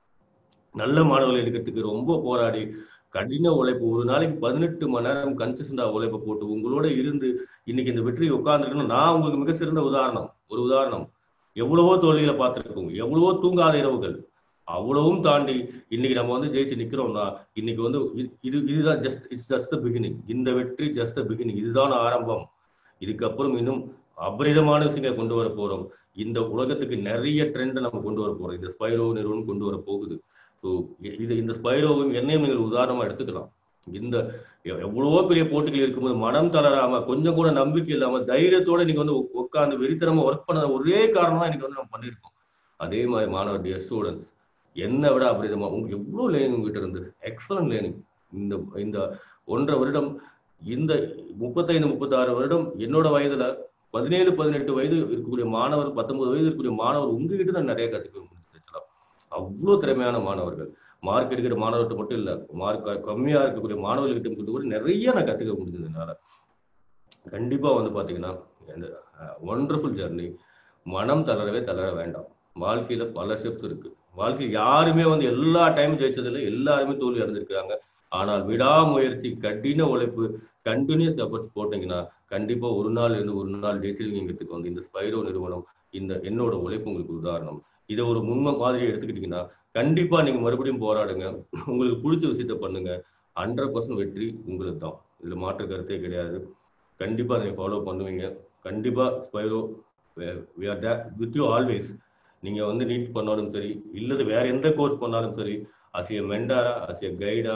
நல்ல மாணவர்கள் எடுக்கிறதுக்கு ரொம்ப போராடி கடின உழைப்பு ஒரு நாளைக்கு பதினெட்டு மணி நேரம் கன்சிஸ்டண்டா உழைப்பு போட்டு உங்களோட இருந்து இன்னைக்கு இந்த வெற்றி உட்கார்ந்துருக்கணும் நான் உங்களுக்கு மிக சிறந்த உதாரணம் ஒரு உதாரணம் எவ்வளவோ தோல்விகளை பார்த்துருக்கோம் எவ்வளவோ தூங்காத இரவுகள் அவ்வளவும் தாண்டி இன்னைக்கு நம்ம வந்து ஜெயிச்சு நிக்கிறோம்னா இன்னைக்கு வந்து இது- இது இதுதான் just it's just the beginning இந்த வெற்றி ஜஸ்ட் த பிகினிங் இதுதான் ஆரம்பம் இதுக்கப்புறம் இன்னும் அபரிதமான விஷயங்களை கொண்டு வர போறோம் இந்த உலகத்துக்கு நிறைய ட்ரெண்ட் நம்ம கொண்டு வர போறோம் இந்த ஸ்பைரோ நிறுவனம் கொண்டு வர போகுது ஸோ இது இந்த ஸ்பைரோவும் என்னையும் நீங்கள் உதாரணமா எடுத்துக்கலாம் இந்த எ- எவ்வளவோ பெரிய போட்டிகள் இருக்கும்போது மனம் தளராம கொஞ்சம் கூட நம்பிக்கை இல்லாம தைரியத்தோட நீங்க வந்து உக்- உட்கார்ந்து வெறித்தனமா ஒர்க் பண்ண ஒரே காரணம் தான் இன்னைக்கு வந்து நம்ம பண்ணியிருக்கோம் அதே மாதிரி மாணவர் டியர் ஸ்டூடெண்ட்ஸ் என்ன விட அபரிதமா உங்களுக்கு எவ்வளோ லேர்னிங் உங்ககிட்ட இருந்து எக்ஸலன்ட் லேர்னிங் இந்த இந்த ஒன்றரை வருடம் இந்த முப்பத்தைந்து முப்பத்தாறு வருடம் என்னோட வயதுல பதினேழு பதினெட்டு வயது இருக்கக்கூடிய மாணவர் பத்தொன்பது வயது இருக்கக்கூடிய மாணவர் உங்ககிட்ட தான் நிறைய கத்துக்க முடிஞ்சிருக்கலாம் அவ்வளோ திறமையான மாணவர்கள் மார்க் எடுக்கிற மாணவர்கிட்ட மட்டும் இல்ல மார்க் கம்மியா இருக்கக்கூடிய மாணவர்கள்கிட்ட மட்டும் கூட நிறைய நான் கத்துக்க முடிஞ்சது என்னால கண்டிப்பா வந்து பாத்தீங்கன்னா இந்த ஒண்டர்ஃபுல் ஜர்னி மனம் தளரவே தளர வேண்டாம் வாழ்க்கையில பல ஸ்டெப்ஸ் இருக்கு வாழ்க்கை யாருமே வந்து எல்லா டைமும் ஜெயிச்சதில்லை எல்லாருமே தோல்வி அடைஞ்சிருக்காங்க ஆனால் விடாமுயற்சி கடின உழைப்பு கண்டினியூஸ் எஃபர்ட்ஸ் போட்டீங்கன்னா கண்டிப்பா ஒரு நாள் இருந்து ஒரு நாள் ஜெயிச்சிருவீங்கிறதுக்கு வந்து இந்த ஸ்பைரோ நிறுவனம் இந்த என்னோட உழைப்பு உங்களுக்கு உதாரணம் இதை ஒரு முன்ம மாதிரி எடுத்துக்கிட்டீங்கன்னா கண்டிப்பா நீங்க மறுபடியும் போராடுங்க உங்களுக்கு பிடிச்ச விஷயத்த பண்ணுங்க ஹண்ட்ரட் பர்சன்ட் வெற்றி உங்களுக்கு தான் இதுல மாற்று கருத்தே கிடையாது கண்டிப்பா நீங்க ஃபாலோ பண்ணுவீங்க கண்டிப்பா Spiro we are with you always நீங்க வந்து நீட் பண்ணாலும் சரி இல்லது வேற எந்த கோர்ஸ் பண்ணாலும் சரி அஸ் ஏ மெண்டாரா அஸ் ஏ கைடா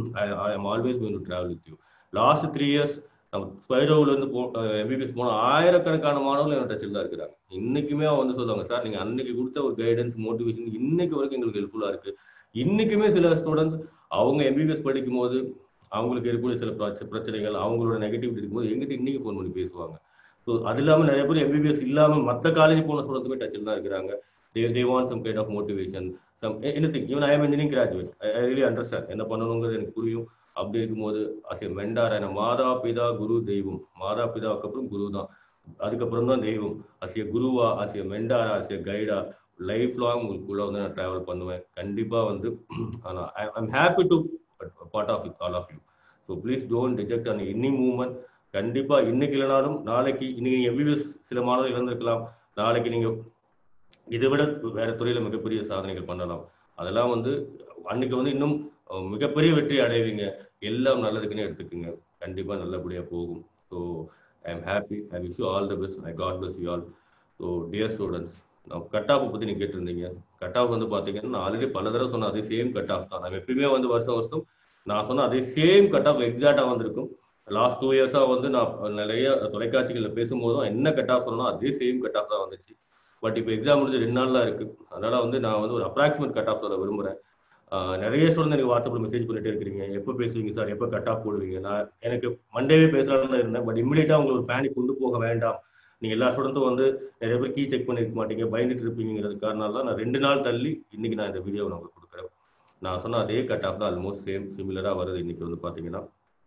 I am always going to travel with you last three years நம்ம ஸ்பைரோவில் இருந்து போ எம்பிபிஎஸ் போன ஆயிரக்கணக்கான மாணவர்கள் என் டச்சில் தான் இருக்கிறாங்க இன்னைக்குமே அவன் வந்து சொல்லுவாங்க சார் நீங்க அன்னைக்கு கொடுத்த ஒரு கைடன்ஸ் மோட்டிவேஷன் இன்னைக்கு வரைக்கும் எங்களுக்கு ஹெல்ப்ஃபுல்லா இருக்கு இன்னைக்குமே சில ஸ்டூடெண்ட்ஸ் அவங்க எம்பிபிஎஸ் படிக்கும் போது அவங்களுக்கு இருக்கக்கூடிய சில பிரச்ச- பிரச்சனைகள் அவங்களோட நெகட்டிவிட்டி இருக்கும்போது எங்கிட்ட இன்னைக்கு ஃபோன் பண்ணி பேசுவாங்க ஸோ அது இல்லாமல் நிறைய பேர் எம்பிபிஎஸ் இல்லாமல் மற்ற காலேஜ் போன ஸ்டூடெண்ட்ஸுமே டச்சில் தான் இருக்கிறாங்க they they want some kind of motivation some any thing even I am engineering graduate I really understand என்ன பண்ணணுங்கிறது எனக்கு புரியும் அப்படி இருக்கும்போது அஸ் ஏ மெண்டார் என மாதா பிதா குரு தெய்வம் மாதா பிதாவுக்கு அப்புறம் குரு தான் அதுக்கப்புறம் தான் தெய்வம் அஸ் ஏ குருவா அஸ் ஏ மெண்டாரா அஸ் ஏ கைடா லைஃப் லாங் உங்களுக்குள்ள வந்து நான் டிராவல் பண்ணுவேன் கண்டிப்பா வந்து ஆனால் I I'm happy to part of it all of you so please don't reject an any movement கண்டிப்பா இன்னைக்கு இல்லைனாலும் நாளைக்கு இன்னைக்கு நீங்க எம்பிபிஎஸ் சில மாணவர்கள் இழந்திருக்கலாம் நாளைக்கு நீங்க இதை விட வேற துறையில மிகப்பெரிய சாதனைகள் பண்ணலாம் அதெல்லாம் வந்து அன்னைக்கு வந்து இன்னும் அஹ், மிகப்பெரிய வெற்றி அடைவீங்க எல்லாம் நல்லதுக்குன்னு எடுத்துக்கோங்க கண்டிப்பா நல்லபடியா போகும் so I am happy I wish you all the best I God bless you all so dear students நான் கட் ஆஃப் பத்தி நீங்க கேட்டிருந்தீங்க கட் ஆஃப் வந்து பாத்தீங்கன்னா நான் ஆல்ரெடி பல தடவை சொன்ன அதே சேம் கட் ஆஃப் தான் நம்ம எப்பயுமே வந்து வருஷம் வருஷம் நான் சொன்ன அதே சேம் கட் ஆஃப் எக்ஸாக்டா வந்திருக்கும் லாஸ்ட் டூ இயர்ஸா வந்து நான் நிறைய தொலைக்காட்சிகள்ல பேசும்போதும் என்ன கட் ஆஃப் சொன்னோ அதே சேம் கட் ஆஃப் தான் வந்துச்சு பட் இப்போ எக்ஸாம் முடிஞ்சு ரெண்டு நாள் தான் இருக்கு அதனால வந்து நான் வந்து ஒரு அப்ராக்சிமேட் கட் ஆஃப் சொல்ல விரும்புறேன் ஆஹ் நிறைய ஸ்டூடெண்ட் எனக்கு வாட்ஸ்அப்ல மெசேஜ் பண்ணிட்டே இருக்கிறீங்க எப்போ பேசுவீங்க சார் எப்போ கட் ஆஃப் போடுவீங்க நான் எனக்கு மண்டேவே பேசலாம்னு தான் இருந்தேன் பட் இமிடியேட்டா உங்களுக்கு ஒரு பேனிக் கொண்டு போக வேண்டாம் நீங்க எல்லா ஸ்டூடெண்ட்டும் வந்து நிறைய பேர் கீ செக் பண்ணிருக்க மாட்டீங்க பயந்துட்டு இருப்பீங்கிறது காரணம் தான் நான் ரெண்டு நாள் தள்ளி இன்னைக்கு நான் இந்த வீடியோ நான் உங்களுக்கு கொடுக்குறேன் நான் சொன்ன அதே கட் ஆஃப் தான் ஆல்மோஸ்ட் சேம் சிமிலரா வருது இன்னைக்கு வந்து பாத்தீங்கன்னா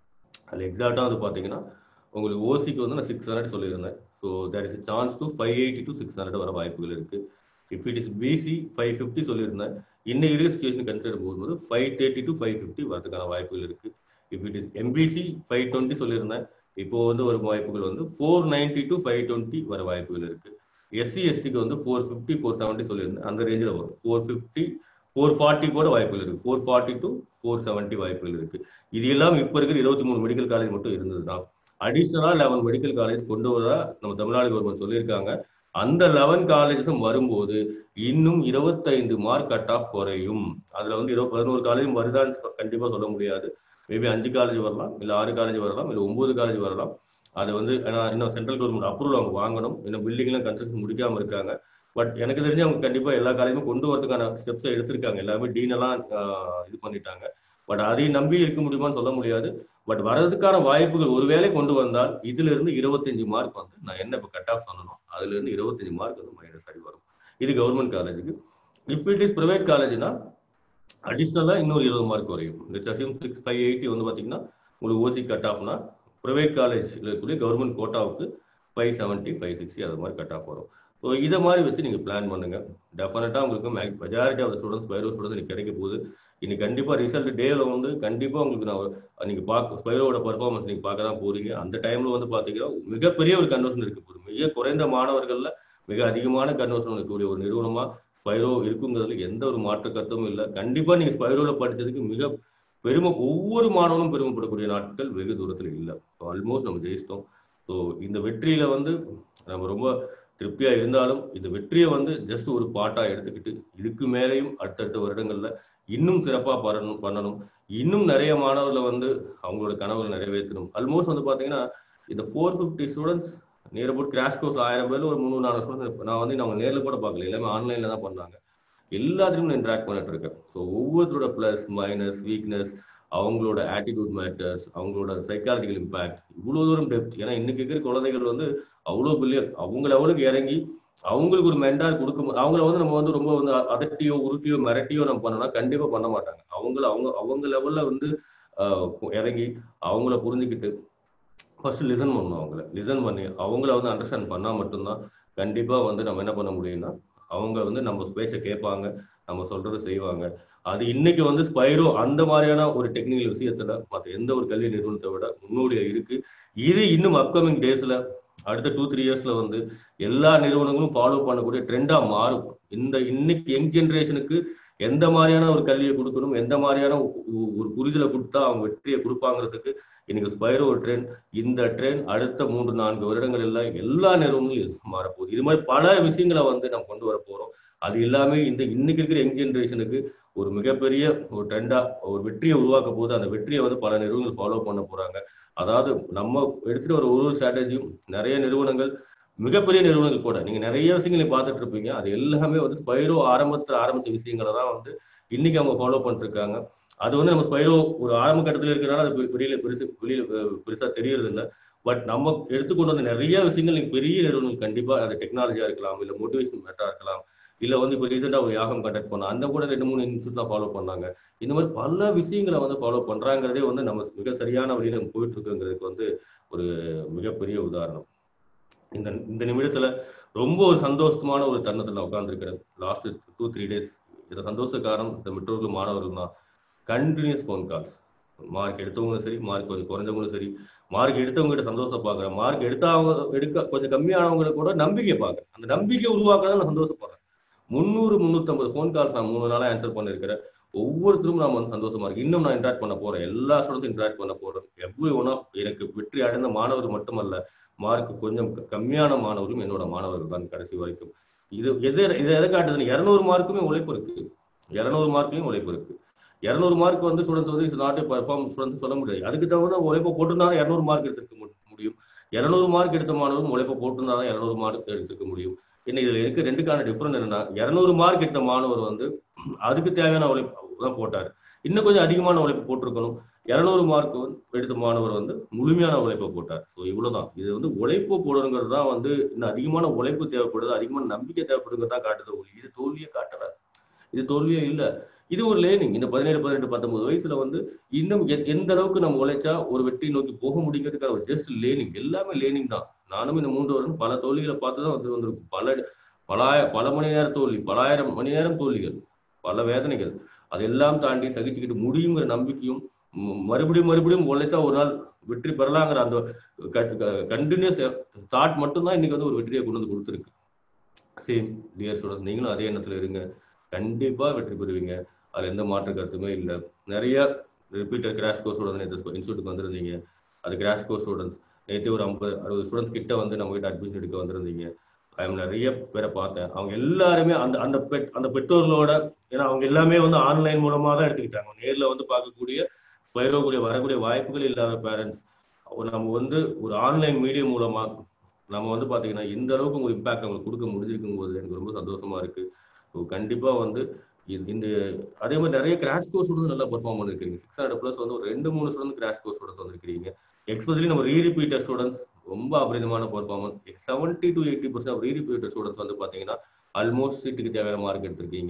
அதில் எக்ஸாக்டாக வந்து பார்த்தீங்கன்னா உங்களுக்கு ஓசிக்கு வந்து நான் சிக்ஸ் ஹண்ட்ரட் சொல்லியிருந்தேன் so there is chance to five eighty to six hundred வர வாய்ப்புகள் இருக்கு if it is BC five fifty சொல்லியிருந்தேன் இன்னைக்கு இருக்கிற சுச்சுவேஷன் கன்சிடர் போகும்போது five thirty to five fifty வரதுக்கான வாய்ப்புகள் இருக்கு if it is MBC five twenty சொல்லியிருந்தேன் இப்போ வந்து ஒரு வாய்ப்புகள் வந்து four ninety to five twenty வர வாய்ப்புகள் இருக்கு எஸ்சி எஸ்டிக்கு வந்து ஃபோர் ஃபிஃப்டி ஃபோர் செவன்ட்டி சொல்லியிருந்தேன் அந்த ரேஞ்சில் வரும் ஃபோர் ஃபிஃப்டி ஃபோர் ஃபார்ட்டி கூட வாய்ப்புகள் இருக்கு four forty to four seventy வாய்ப்புகள் இருக்கு இது எல்லாம் இப்போ இருக்கிற இருபத்தி மூணு மெடிக்கல் காலேஜ் மட்டும் இருந்தது தான் அடிஷ்னலா லெவன் மெடிக்கல் காலேஜ் கொண்டு வர நம்ம தமிழ்நாடு கவர்மெண்ட் சொல்லியிருக்காங்க அந்த லெவன் காலேஜஸும் வரும்போது இன்னும் இருபத்தைந்து மார்க் கட் ஆஃப் குறையும் அதுல வந்து இருபது பதினோரு காலேஜும் வருதான்னு கண்டிப்பா சொல்ல முடியாது மேபி அஞ்சு காலேஜ் வரலாம் இல்ல ஆறு காலேஜ் வரலாம் இல்ல ஒன்பது காலேஜ் வரலாம் அது வந்து ஏன்னா இன்னும் சென்ட்ரல் கவர்மெண்ட் அப்ரூவல் அவங்க வாங்கணும் இன்னும் பில்டிங்லாம் கன்ஸ்ட்ரக்ஷன் முடிக்காம இருக்காங்க பட் எனக்கு தெரிஞ்சு அவங்க கண்டிப்பா எல்லா காலேஜுமே கொண்டு வரதுக்கான ஸ்டெப்ஸை எடுத்திருக்காங்க எல்லாமே டீன் எல்லாம் ஆஹ், இது பண்ணிட்டாங்க பட் அதையும் நம்பி இருக்க முடியுமான்னு சொல்ல முடியாது பட் வர்றதுக்கான வாய்ப்புகள் ஒருவேளை கொண்டு வந்தால் இதுல இருந்து இருபத்தஞ்சு மார்க் வந்து நான் என்ன இப்போ கட் ஆஃப் சொல்லணும் அதுல இருந்து இருபத்தஞ்சு மார்க் வந்து மைனஸ் ஆகி வரும் இது கவர்மெண்ட் காலேஜுக்கு இஃப் இட் இஸ் பிரைவேட் காலேஜ்னா அடிஷ்னலாக இன்னொரு இருபது மார்க் குறையும் let's assume six five eighty வந்து பார்த்தீங்கன்னா உங்களுக்கு ஓசி கட் ஆஃப்னா ப்ரைவேட் காலேஜில் இருக்கக்கூடிய கவர்மெண்ட் கோட்டாவுக்கு ஃபைவ் செவன்ட்டி ஃபைவ் சிக்ஸ்டி அது மாதிரி கட் ஆஃப் வரும் ஸோ இதை மாதிரி வச்சு நீங்கள் பிளான் பண்ணுங்க டெஃபினட்டாக உங்களுக்கு majority of students Spiro students எனக்கு கிடைக்க போகுது இன்னைக்கு கண்டிப்பாக ரிசல்ட் டேல வந்து கண்டிப்பாக உங்களுக்கு நான் நீங்கள் பார்க்க ஸ்பைரோட பர்ஃபார்மன்ஸ் நீங்கள் பார்க்க தான் போறீங்க அந்த டைமில் வந்து பார்த்தீங்கன்னா மிகப்பெரிய ஒரு கன்வர்ஷன் இருக்க போகுது மிக குறைந்த மாணவர்களில் மிக அதிகமான கன்வர்ஷன் இருக்கக்கூடிய ஒரு நிறுவனமாக ஸ்பைரோ இருக்குங்கிறதுல எந்த ஒரு மாற்று கருத்தும் இல்லை கண்டிப்பாக நீங்கள் ஸ்பைரோவில் படித்ததுக்கு மிக பெருமை ஒவ்வொரு மாணவனும் பெருமைப்படக்கூடிய நாட்கள் வெகு தூரத்தில் இல்லை ஸோ ஆல்மோஸ்ட் நம்ம ஜெயிச்சிட்டோம் ஸோ இந்த வெற்றியில வந்து நம்ம ரொம்ப திருப்தியா இருந்தாலும் இந்த வெற்றியை வந்து ஜஸ்ட் ஒரு பாட்டா எடுத்துக்கிட்டு இதுக்கு மேலேயும் அடுத்தடுத்த வருடங்கள்ல இன்னும் சிறப்பா பண்ணணும் பண்ணணும் இன்னும் நிறைய மாணவர்களை வந்து அவங்களோட கனவுகளை நிறைவேற்றணும் ஆல்மோஸ்ட் வந்து பாத்தீங்கன்னா இந்த four fifty students near about crash course ஆயிரம் பேர்ல ஒரு முந்நூறு நாலு ஸ்டூடெண்ட்ஸ் நான் வந்து அவங்க நேரில் கூட பார்க்கல எல்லாமே ஆன்லைன்ல தான் பண்ணாங்க எல்லாத்துலையும் நான் இன்ட்ராக்ட் பண்ணிட்டு இருக்கேன் ஸோ ஒவ்வொருத்தரோட ப்ளஸ் மைனஸ் வீக்னஸ் அவங்களோட ஆட்டிடியூட் மேட்டர்ஸ் அவங்களோட சைக்காலஜிக்கல் இம்பாக்ட் இவ்வளோ தூரம் டெப்த் ஏன்னா இன்னைக்கு இருக்கிற குழந்தைகள் வந்து அவ்வளோ பில்லியன் அவங்க லெவலுக்கு இறங்கி அவங்களுக்கு ஒரு மென்டார் கொடுக்கும் அவங்கள வந்து நம்ம வந்து ரொம்ப வந்து அதட்டியோ உருட்டியோ மிரட்டியோ நம்ம பண்ணோம்னா கண்டிப்பாக பண்ண மாட்டாங்க அவங்கள அவங்க அவங்க லெவலில் வந்து இறங்கி அவங்கள புரிஞ்சுக்கிட்டு ஃபர்ஸ்ட் லிசன் பண்ணணும் அவங்கள லிசன் பண்ணி அவங்கள வந்து அண்டர்ஸ்டாண்ட் பண்ணால் மட்டும்தான் கண்டிப்பாக வந்து நம்ம என்ன பண்ண முடியும்னா அவங்க வந்து நம்ம பேச்சை கேட்பாங்க நம்ம சொல்றதை செய்வாங்க அது இன்னைக்கு வந்து ஸ்பைரோ அந்த மாதிரியான ஒரு டெக்னிக்கல் விஷயத்துல மற்ற எந்த ஒரு கல்வி நிறுவனத்தை விட முன்னோடியா இருக்கு இது இன்னும் அப்கமிங் டேஸ்ல அடுத்த டூ த்ரீ இயர்ஸ்ல வந்து எல்லா நிறுவனங்களும் ஃபாலோ பண்ணக்கூடிய ட்ரெண்டா மாறும் இந்த இன்னைக்கு யங் ஜென்ரேஷனுக்கு எந்த மாதிரியான ஒரு கல்வியை கொடுக்கணும் எந்த மாதிரியான ஒரு புரிதலை கொடுத்தா அவங்க வெற்றியை கொடுப்பாங்கிறதுக்கு இன்னைக்கு ஸ்பைரோ ஒரு ட்ரெண்ட் இந்த ட்ரெண்ட் அடுத்த மூன்று நான்கு வருடங்கள் எல்லாம் எல்லா நிறுவனங்களும் மாறப்போகுது இது மாதிரி பல விஷயங்களை வந்து நம்ம கொண்டு வர போறோம் அது எல்லாமே இந்த இன்னைக்கு இருக்கிற யங் ஜென்ரேஷனுக்கு ஒரு மிகப்பெரிய ஒரு ட்ரெண்டா ஒரு வெற்றியை உருவாக்க போது அந்த வெற்றியை வந்து பல நிறுவனங்கள் ஃபாலோ பண்ண போறாங்க அதாவது நம்ம எடுத்துட்டு வர ஒரு ஒரு ஸ்ட்ராட்டஜியும் நிறைய நிறுவனங்கள் மிகப்பெரிய நிறுவனங்கள் கூட நீங்க நிறைய விஷயங்களை பார்த்துட்டு இருப்பீங்க அது எல்லாமே வந்து ஸ்பைரோ ஆரம்பத்துல ஆரம்பிச்ச விஷயங்களை தான் வந்து இன்னைக்கு அவங்க ஃபாலோ பண்ணிட்டு இருக்காங்க அது வந்து நம்ம ஸ்பைரோ ஒரு ஆரம்ப கட்டத்தில் இருக்கிறனால அது வெளியில பெருசு வெளியில பெருசா தெரியறது இல்லை பட் நம்ம எடுத்துக்கொண்டு வந்த நிறைய விஷயங்கள் நீங்க பெரிய நிறுவனங்கள் கண்டிப்பா அது டெக்னாலஜியா இருக்கலாம் இல்ல மோட்டிவேஷன் மேட்டரா இருக்கலாம் இல்ல வந்து இப்போ ரீசெண்டா ஒரு யாகம் கண்டக்ட் பண்ண அந்த கூட ரெண்டு மூணு இன்ஸ்டியூட் தான் ஃபாலோ பண்ணாங்க இந்த மாதிரி பல விஷயங்களை வந்து ஃபாலோ பண்றாங்கிறதே வந்து நம்ம மிக சரியான வழியில நம்ம போயிட்டு இருக்குங்கிறதுக்கு வந்து ஒரு மிகப்பெரிய உதாரணம் இந்த இந்த நிமிடத்துல ரொம்ப ஒரு சந்தோஷமான ஒரு தருணத்துல உட்காந்துருக்கிறேன் லாஸ்ட் டூ த்ரீ டேஸ் இந்த சந்தோஷ காரணம் இந்த மெட்ரோக்கு மாணவர்கள் தான் கண்டினியூஸ் ஃபோன் கால்ஸ் மார்க் எடுத்தவங்களும் சரி மார்க் கொஞ்சம் குறைஞ்சவங்களும் சரி மார்க் எடுத்தவங்க கிட்ட சந்தோஷம் பாக்குறேன் மார்க் எடுத்தவங்க எடுக்க கொஞ்சம் கம்மியானவங்க கூட நம்பிக்கை பாக்குறேன் அந்த நம்பிக்கை உருவாக்குறத நான் சந்தோஷப்படுறேன் முந்நூறு முந்நூற்றம்பது ஃபோன் கால்ஸ் நான் மூணு நாளாக ஆன்சர் பண்ணிருக்கிறேன் ஒவ்வொருத்தரும் நான் வந்து சந்தோஷமா இருக்கு இன்னும் நான் இன்ட்ராக்ட் பண்ண போறேன் எல்லா ஸ்டூடெண்ட்டும் இன்ட்ராக்ட் பண்ண போறேன் எவ்ரி ஒன் ஆஃப் எனக்கு வெற்றி அடைந்த மாணவர் மட்டுமல்ல மார்க் கொஞ்சம் கம்மியான மாணவர்களும் என்னோட மாணவர்கள் தான் கடைசி வரைக்கும் இது எது இதை எதை காட்டுதுன்னு இரநூறு மார்க்குமே உழைப்பு இருக்கு இரநூறு மார்க்லயும் உழைப்பு இருக்கு இரநூறு மார்க் வந்து ஸ்டூடெண்ட்ஸ் வந்து இஸ் நாட் பர்ஃபார்ம் ஸ்டூடெண்ட்ஸ் சொல்ல முடியாது அதுக்கு தகுந்த உழைப்பை போட்டிருந்தாலும் இரநூறு மார்க் எடுத்துக்க முடியும் இரநூறு மார்க் எடுத்த மாணவரும் உழைப்பை போட்டிருந்தாலும் இரநூறு மார்க் எடுத்துக்க முடியும் என்ன இதுல இருக்க ரெண்டுக்கான டிஃபரன்ஸ் என்னன்னா இரநூறு மார்க் எடுத்த மாணவர் வந்து அதுக்கு தேவையான உழைப்பு தான் போட்டார் இன்னும் கொஞ்சம் அதிகமான உழைப்பு போட்டிருக்கணும் இரநூறு மார்க் எடுத்த மாணவர் வந்து முழுமையான உழைப்பை போட்டார் ஸோ இவ்வளவுதான் இது வந்து உழைப்பு போடணுங்கிறது தான் வந்து இன்னும் அதிகமான உழைப்பு தேவைப்படுது அதிகமான நம்பிக்கை தேவைப்படுங்கிறது தான் காட்டுது இது தோல்வியே காட்டல இது தோல்வியே இல்லை இது ஒரு லேர்னிங் இந்த பதினேழு பதினெட்டு பத்தொன்பது வயசுல வந்து இன்னும் எந்த அளவுக்கு நம்ம உழைச்சா ஒரு வெற்றி நோக்கி போக முடியுங்கிறதுக்காக ஒரு ஜஸ்ட் லேர்னிங் எல்லாமே லேர்னிங் தான் நானும் இந்த மூன்று வருடம் பல தோல்விகளை பார்த்து தான் வந்து வந்திருக்கும் பல பலாய பல மணி நேர தோல்வி பலாயிரம் மணி நேரம் தோல்விகள் பல வேதனைகள் அதெல்லாம் தாண்டி சகிச்சுக்கிட்டு முடியுங்கிற நம்பிக்கையும் மறுபடியும் மறுபடியும் உழைச்சா ஒரு நாள் வெற்றி பெறலாங்கிற அந்த கண்டினியூஸ் தாட் மட்டும்தான் இன்னைக்கு வந்து ஒரு வெற்றியை கொண்டு வந்து கொடுத்துருக்கு சேம் டியர் ஸ்டூடெண்ட் நீங்களும் அதே எண்ணத்துல இருங்க கண்டிப்பா வெற்றி பெறுவீங்க அதுல எந்த மாற்று கருத்துமே இல்லை நிறைய ரிப்பீட்டர் கிராஷ் கோர்ஸ் ஸ்டூடெண்ட் இன்ஸ்டியூட்டுக்கு வந்திருந்தீங்க அது கிராஷ் கோர்ஸ் ஸ்டூடெண்ட்ஸ் நேற்று ஒரு ஐம்பது அறுபது ஸ்டூடெண்ட்ஸ் கிட்ட வந்து நம்ம கிட்ட அட்மிஷன் எடுக்க வந்திருந்தீங்க ஐம் நிறைய பேரை பார்த்தேன் அவங்க எல்லாருமே அந்த அந்த பெட் அந்த பெற்றோர்களோட ஏன்னா அவங்க எல்லாமே வந்து ஆன்லைன் மூலமா தான் எடுத்துக்கிட்டாங்க நேர்ல வந்து பார்க்கக்கூடிய பயிரக்கூடிய வரக்கூடிய வாய்ப்புகள் இல்லாத பேரண்ட்ஸ் நம்ம வந்து ஒரு ஆன்லைன் மீடியம் மூலமா நம்ம வந்து பாத்தீங்கன்னா இந்த அளவுக்கு உங்களுக்கு இம்பாக்ட் அவங்களுக்கு கொடுக்க முடிஞ்சிருக்கும் போது எனக்கு ரொம்ப சந்தோஷமா இருக்கு ஸோ கண்டிப்பா வந்து இந்த அதே மாதிரி நிறைய கிராஷ் கோர்ஸ் வந்து நல்லா பெர்ஃபார்ம் பண்ணிருக்கீங்க சிக்ஸ் ஹண்ட்ரட் ப்ளஸ் வந்து ஒரு ரெண்டு மூணு ஸ்டூடெண்ட் கிராஷ் கோர்ஸ் ஸ்டூடெண்ட்ஸ் வந்திருக்கீங்க எக்ஸ்பெஷலி நம்ம ரீரிப்பீட்டர் ஸ்டூடெண்ட்ஸ் ரொம்ப அபரிதமான performance seventy to eighty percent rerepeater students வந்து பாத்தீங்கன்னா ஆல்மோஸ்ட் சீட்டுக்கு தேவையான மார்க் எடுத்திருக்கீங்க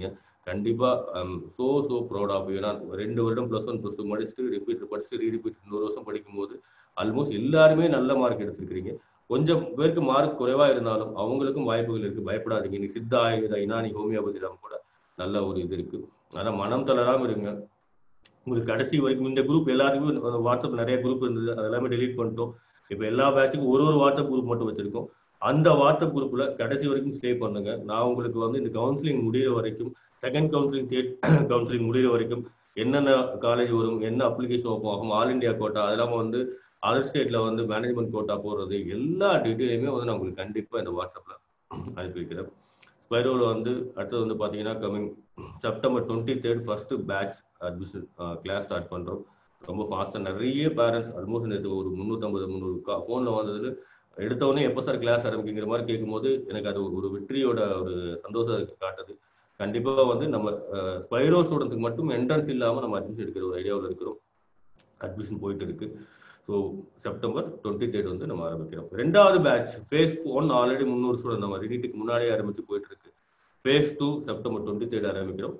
கண்டிப்பா சோ சோ ப்ரௌட் ஆஃப் ஏன்னா ரெண்டு வருடம் ப்ளஸ் ஒன் ப்ளஸ் டூ முடிச்சுட்டு ரிப்பீட் படிச்சுட்டு ரீ ரிப்பீட் இன்னொரு வருஷம் படிக்கும்போது ஆல்மோஸ்ட் எல்லாருமே நல்ல மார்க் எடுத்திருக்கிறீங்க கொஞ்சம் பேருக்கு மார்க் குறைவா இருந்தாலும் அவங்களுக்கும் வாய்ப்புகள் இருக்கு பயப்படாதீங்க நீ சித்தா ஆயுத இனானி ஹோமியோபதியிடம் கூட நல்ல ஒரு இது இருக்கு ஆனா மனம் தளராம இருங்க உங்களுக்கு கடைசி வரைக்கும் இந்த குரூப் எல்லாருக்குமே வாட்ஸ்அப் நிறைய குரூப் இருந்தது அதெல்லாமே டெலீட் பண்ணிட்டோம் இப்போ எல்லா பேட்சுக்கும் ஒரு ஒரு வாட்ஸ்அப் குரூப் மட்டும் வச்சிருக்கோம் அந்த வாட்ஸ்அப் குரூப்ல கடைசி வரைக்கும் ஸ்டே பண்ணுங்க நான் உங்களுக்கு வந்து இந்த கவுன்சிலிங் முடிகிற வரைக்கும் செகண்ட் கவுன்சிலிங் தேர்ட் கவுன்சிலிங் முடிகிற வரைக்கும் என்னென்ன காலேஜ் வரும் என்ன அப்ளிகேஷன் ஓப்பன் ஆகும் ஆல் இண்டியா கோட்டா அதெல்லாம் வந்து அதர் ஸ்டேட்ல வந்து மேனேஜ்மெண்ட் கோட்டா போடுறது எல்லா டீட்டெயிலுமே வந்து நான் உங்களுக்கு கண்டிப்பா இந்த வாட்ஸ்அப்ல அனுப்பி வைக்கிறேன் ஸ்பைரோல வந்து அடுத்தது வந்து பாத்தீங்கன்னா coming September twenty third first batch admission class start பண்றோம் ரொம்ப ஃபாஸ்ட்டாக நிறைய பேரண்ட்ஸ் ஆல்மோஸ்ட் நேற்று ஒரு முந்நூற்றம்பது முந்நூறு ஃபோனில் வந்ததுல எடுத்தவொடனே எப்போ சார் கிளாஸ் ஆரம்பிக்கிற மாதிரி கேட்கும்போது எனக்கு அது ஒரு வெற்றியோட ஒரு சந்தோஷம் காட்டுது கண்டிப்பாக வந்து நம்ம ஸ்பைரோ ஸ்டூடெண்ட்ஸுக்கு மட்டும் என்ட்ரன்ஸ் இல்லாமல் நம்ம அட்மிஷன் எடுக்கிற ஒரு ஐடியாவில் இருக்கிறோம் அட்மிஷன் போயிட்டு இருக்கு ஸோ செப்டம்பர் டுவெண்ட்டி தேர்ட் வந்து நம்ம ஆரம்பிக்கிறோம் ரெண்டாவது பேட்ச் ஃபேஸ் ஒன் ஆல்ரெடி முந்நூறு ஸ்டூடெண்ட் நம்ம ரினீட்டுக்கு முன்னாடியே ஆரம்பிச்சு போயிட்டு இருக்கு phase two September twenty third ஆரம்பிக்கிறோம்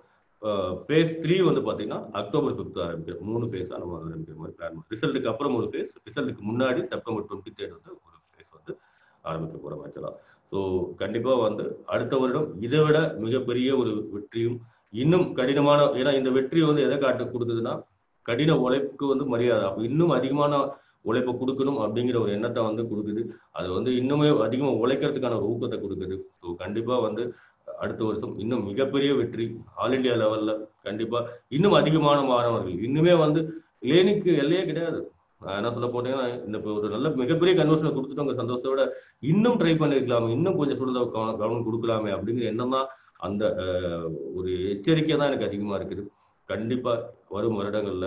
ஃபேஸ் த்ரீ வந்து பார்த்தீங்கன்னா அக்டோபர் ஃபிஃப்த் ஆரம்பிக்கிறோம் மூணு ஃபேஸாக நம்ம ஆரம்பிக்கிற மாதிரி பிளான் ரிசல்ட்டுக்கு அப்புறம் ஒரு ஃபேஸ் ரிசல்ட்டுக்கு முன்னாடி செப்டம்பர் டுவெண்ட்டி தேர்ட் வந்து ஒரு ஃபேஸ் வந்து ஆரம்பிக்க போகிறோம் ஆக்சுவலாக ஸோ கண்டிப்பாக வந்து அடுத்த வருடம் இதை விட மிகப்பெரிய ஒரு வெற்றியும் இன்னும் கடினமான ஏன்னா இந்த வெற்றி வந்து எதை காட்டு கொடுக்குதுன்னா கடின உழைப்புக்கு வந்து மரியாதை அப்போ இன்னும் அதிகமான உழைப்பை கொடுக்கணும் அப்படிங்கிற ஒரு எண்ணத்தை வந்து கொடுக்குது அது வந்து இன்னுமே அதிகமாக உழைக்கிறதுக்கான ஒரு ஊக்கத்தை கொடுக்குது ஸோ கண்டிப்பாக வந்து அடுத்த வருஷம் இன்னும் மிகப்பெரிய வெற்றி ஆல் இண்டியா லெவல்ல கண்டிப்பா இன்னும் அதிகமான மாணவர்கள் இன்னுமே வந்து லேனிக்கு எல்லையே கிடையாது நான் என்ன சொல்ல போட்டேன்னா இந்த ஒரு நல்ல மிகப்பெரிய கன்வர்ஷனை கொடுத்துட்டோங்க சந்தோஷத்தோட இன்னும் ட்ரை பண்ணிருக்கலாமே இன்னும் கொஞ்சம் சுடுத கவனம் கொடுக்கலாமே அப்படிங்கிற எண்ணம் தான் அந்த ஒரு எச்சரிக்கை தான் எனக்கு அதிகமா இருக்குது கண்டிப்பா வரும் வருடங்கள்ல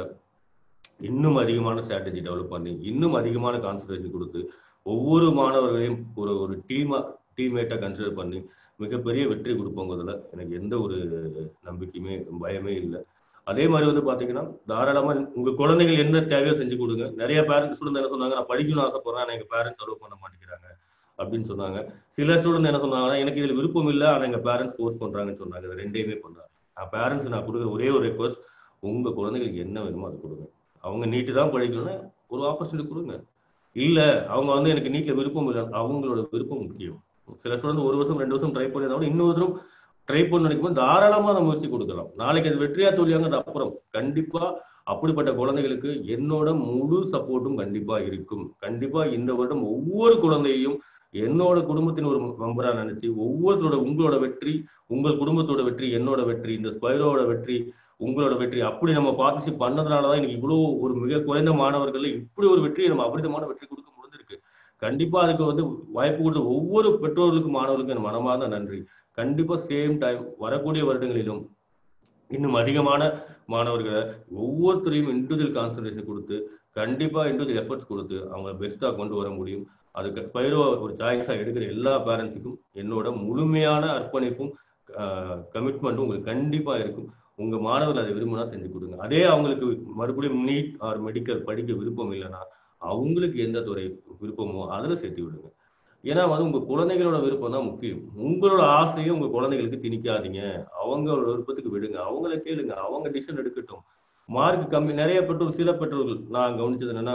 இன்னும் அதிகமான ஸ்ட்ராட்டஜி டெவலப் பண்ணி இன்னும் அதிகமான கான்சன்ட்ரேஷன் கொடுத்து ஒவ்வொரு மாணவர்களையும் ஒரு ஒரு டீமா டீம்மேட்டா கன்சிடர் பண்ணி மிகப்பெரிய வெற்றி கொடுப்போங்கிறதுல எனக்கு எந்த ஒரு நம்பிக்கையுமே பயமே இல்லை அதே மாதிரி வந்து பாத்தீங்கன்னா தாராளமா உங்க குழந்தைகள் என்ன தேவையோ செஞ்சு கொடுங்க நிறைய பேரண்ட்ஸ் ஸ்டூடெண்ட் என்ன சொன்னாங்க நான் படிக்கணும்னு ஆசைப்படுறேன் ஆனா எங்க பேரண்ட்ஸ் அலோவ் பண்ண மாட்டேங்கிறாங்க அப்படின்னு சொன்னாங்க சில ஸ்டூடெண்ட் என்ன சொன்னாங்கன்னா எனக்கு இதுல விருப்பம் இல்லை ஆனா எங்க பேரண்ட்ஸ் ஃபோர்ஸ் பண்றாங்கன்னு சொன்னாங்க இது ரெண்டையுமே பண்றாங்க நான் பேரண்ட்ஸ் நான் கொடுக்குற ஒரே ஒரு ரெக்வஸ்ட் உங்க குழந்தைகளுக்கு என்ன வேணுமோ அதை கொடுங்க அவங்க நீட்டு தான் படிக்கணும்னா ஒரு ஆப்பர்ச்சுனிட்டி கொடுங்க இல்ல அவங்க வந்து எனக்கு நீட்ல விருப்பம் இல்லை அவங்களோட விருப்பம் முக்கியம் சில ஸ்டூடெண்ட் ஒரு வருஷம் ரெண்டு வருஷம் ட்ரை பண்ணியிருந்தாலும் இன்னொரு தரம் ட்ரை பண்ண நினைக்கும் தாராளமா நம்ம முயற்சி கொடுக்கலாம் நாளைக்கு அது வெற்றியா தோல்வியாங்கிறது அப்புறம் கண்டிப்பா அப்படிப்பட்ட குழந்தைகளுக்கு என்னோட முழு சப்போர்ட்டும் கண்டிப்பா இருக்கும் கண்டிப்பா இந்த வருடம் ஒவ்வொரு குழந்தையையும் என்னோட குடும்பத்தின் ஒரு மெம்பரா நினைச்சு ஒவ்வொருத்தரோட உங்களோட வெற்றி உங்கள் குடும்பத்தோட வெற்றி என்னோட வெற்றி இந்த ஸ்பைரோட வெற்றி உங்களோட வெற்றி அப்படி நம்ம பார்ட்னர்ஷிப் பண்ணதுனாலதான் இன்னைக்கு இவ்வளவு ஒரு மிக குறைந்த மாணவர்கள் இப்படி ஒரு வெற்றியை நம்ம அபரிதமான வெற்றி கொடுக்க முடிஞ்சிருக்கு கண்டிப்பா அதுக்கு வந்து வாய்ப்பு கொடுத்த ஒவ்வொரு பெற்றோர்களுக்கும் மாணவர்களுக்கும் என் மனமார்ந்த நன்றி கண்டிப்பா சேம் டைம் வரக்கூடிய வருடங்களிலும் இன்னும் அதிகமான மாணவர்களை ஒவ்வொருத்தரையும் இண்டிவிஜுவல் கான்சன்ட்ரேஷன் கொடுத்து கண்டிப்பா இண்டிவிஜுவல் எஃபர்ட்ஸ் கொடுத்து அவங்க பெஸ்டா கொண்டு வர முடியும் அதுக்கு ஸ்பைரோ ஒரு சாய்ஸா எடுக்கிற எல்லா பேரண்ட்ஸுக்கும் என்னோட முழுமையான அர்ப்பணிப்பும் கமிட்மெண்ட்டும் உங்களுக்கு கண்டிப்பா இருக்கும் உங்க மாணவர்கள் அதை விரும்பினா செஞ்சு கொடுங்க அதே அவங்களுக்கு மறுபடியும் நீட் ஆர் மெடிக்கல் படிக்க விருப்பம் இல்லைன்னா அவங்களுக்கு எந்த துறை விருப்பமோ அதுல சேர்த்து விடுங்க ஏன்னா வந்து உங்க குழந்தைகளோட விருப்பம் தான் முக்கியம் உங்களோட ஆசையை உங்க குழந்தைகளுக்கு திணிக்காதீங்க அவங்களோட விருப்பத்துக்கு விடுங்க அவங்கள கேளுங்க அவங்க டிசிஷன் எடுக்கட்டும் மார்க் கம்மி நிறைய பெற்றோர் சில பெற்றோர்கள் நான் கவனிச்சது என்னன்னா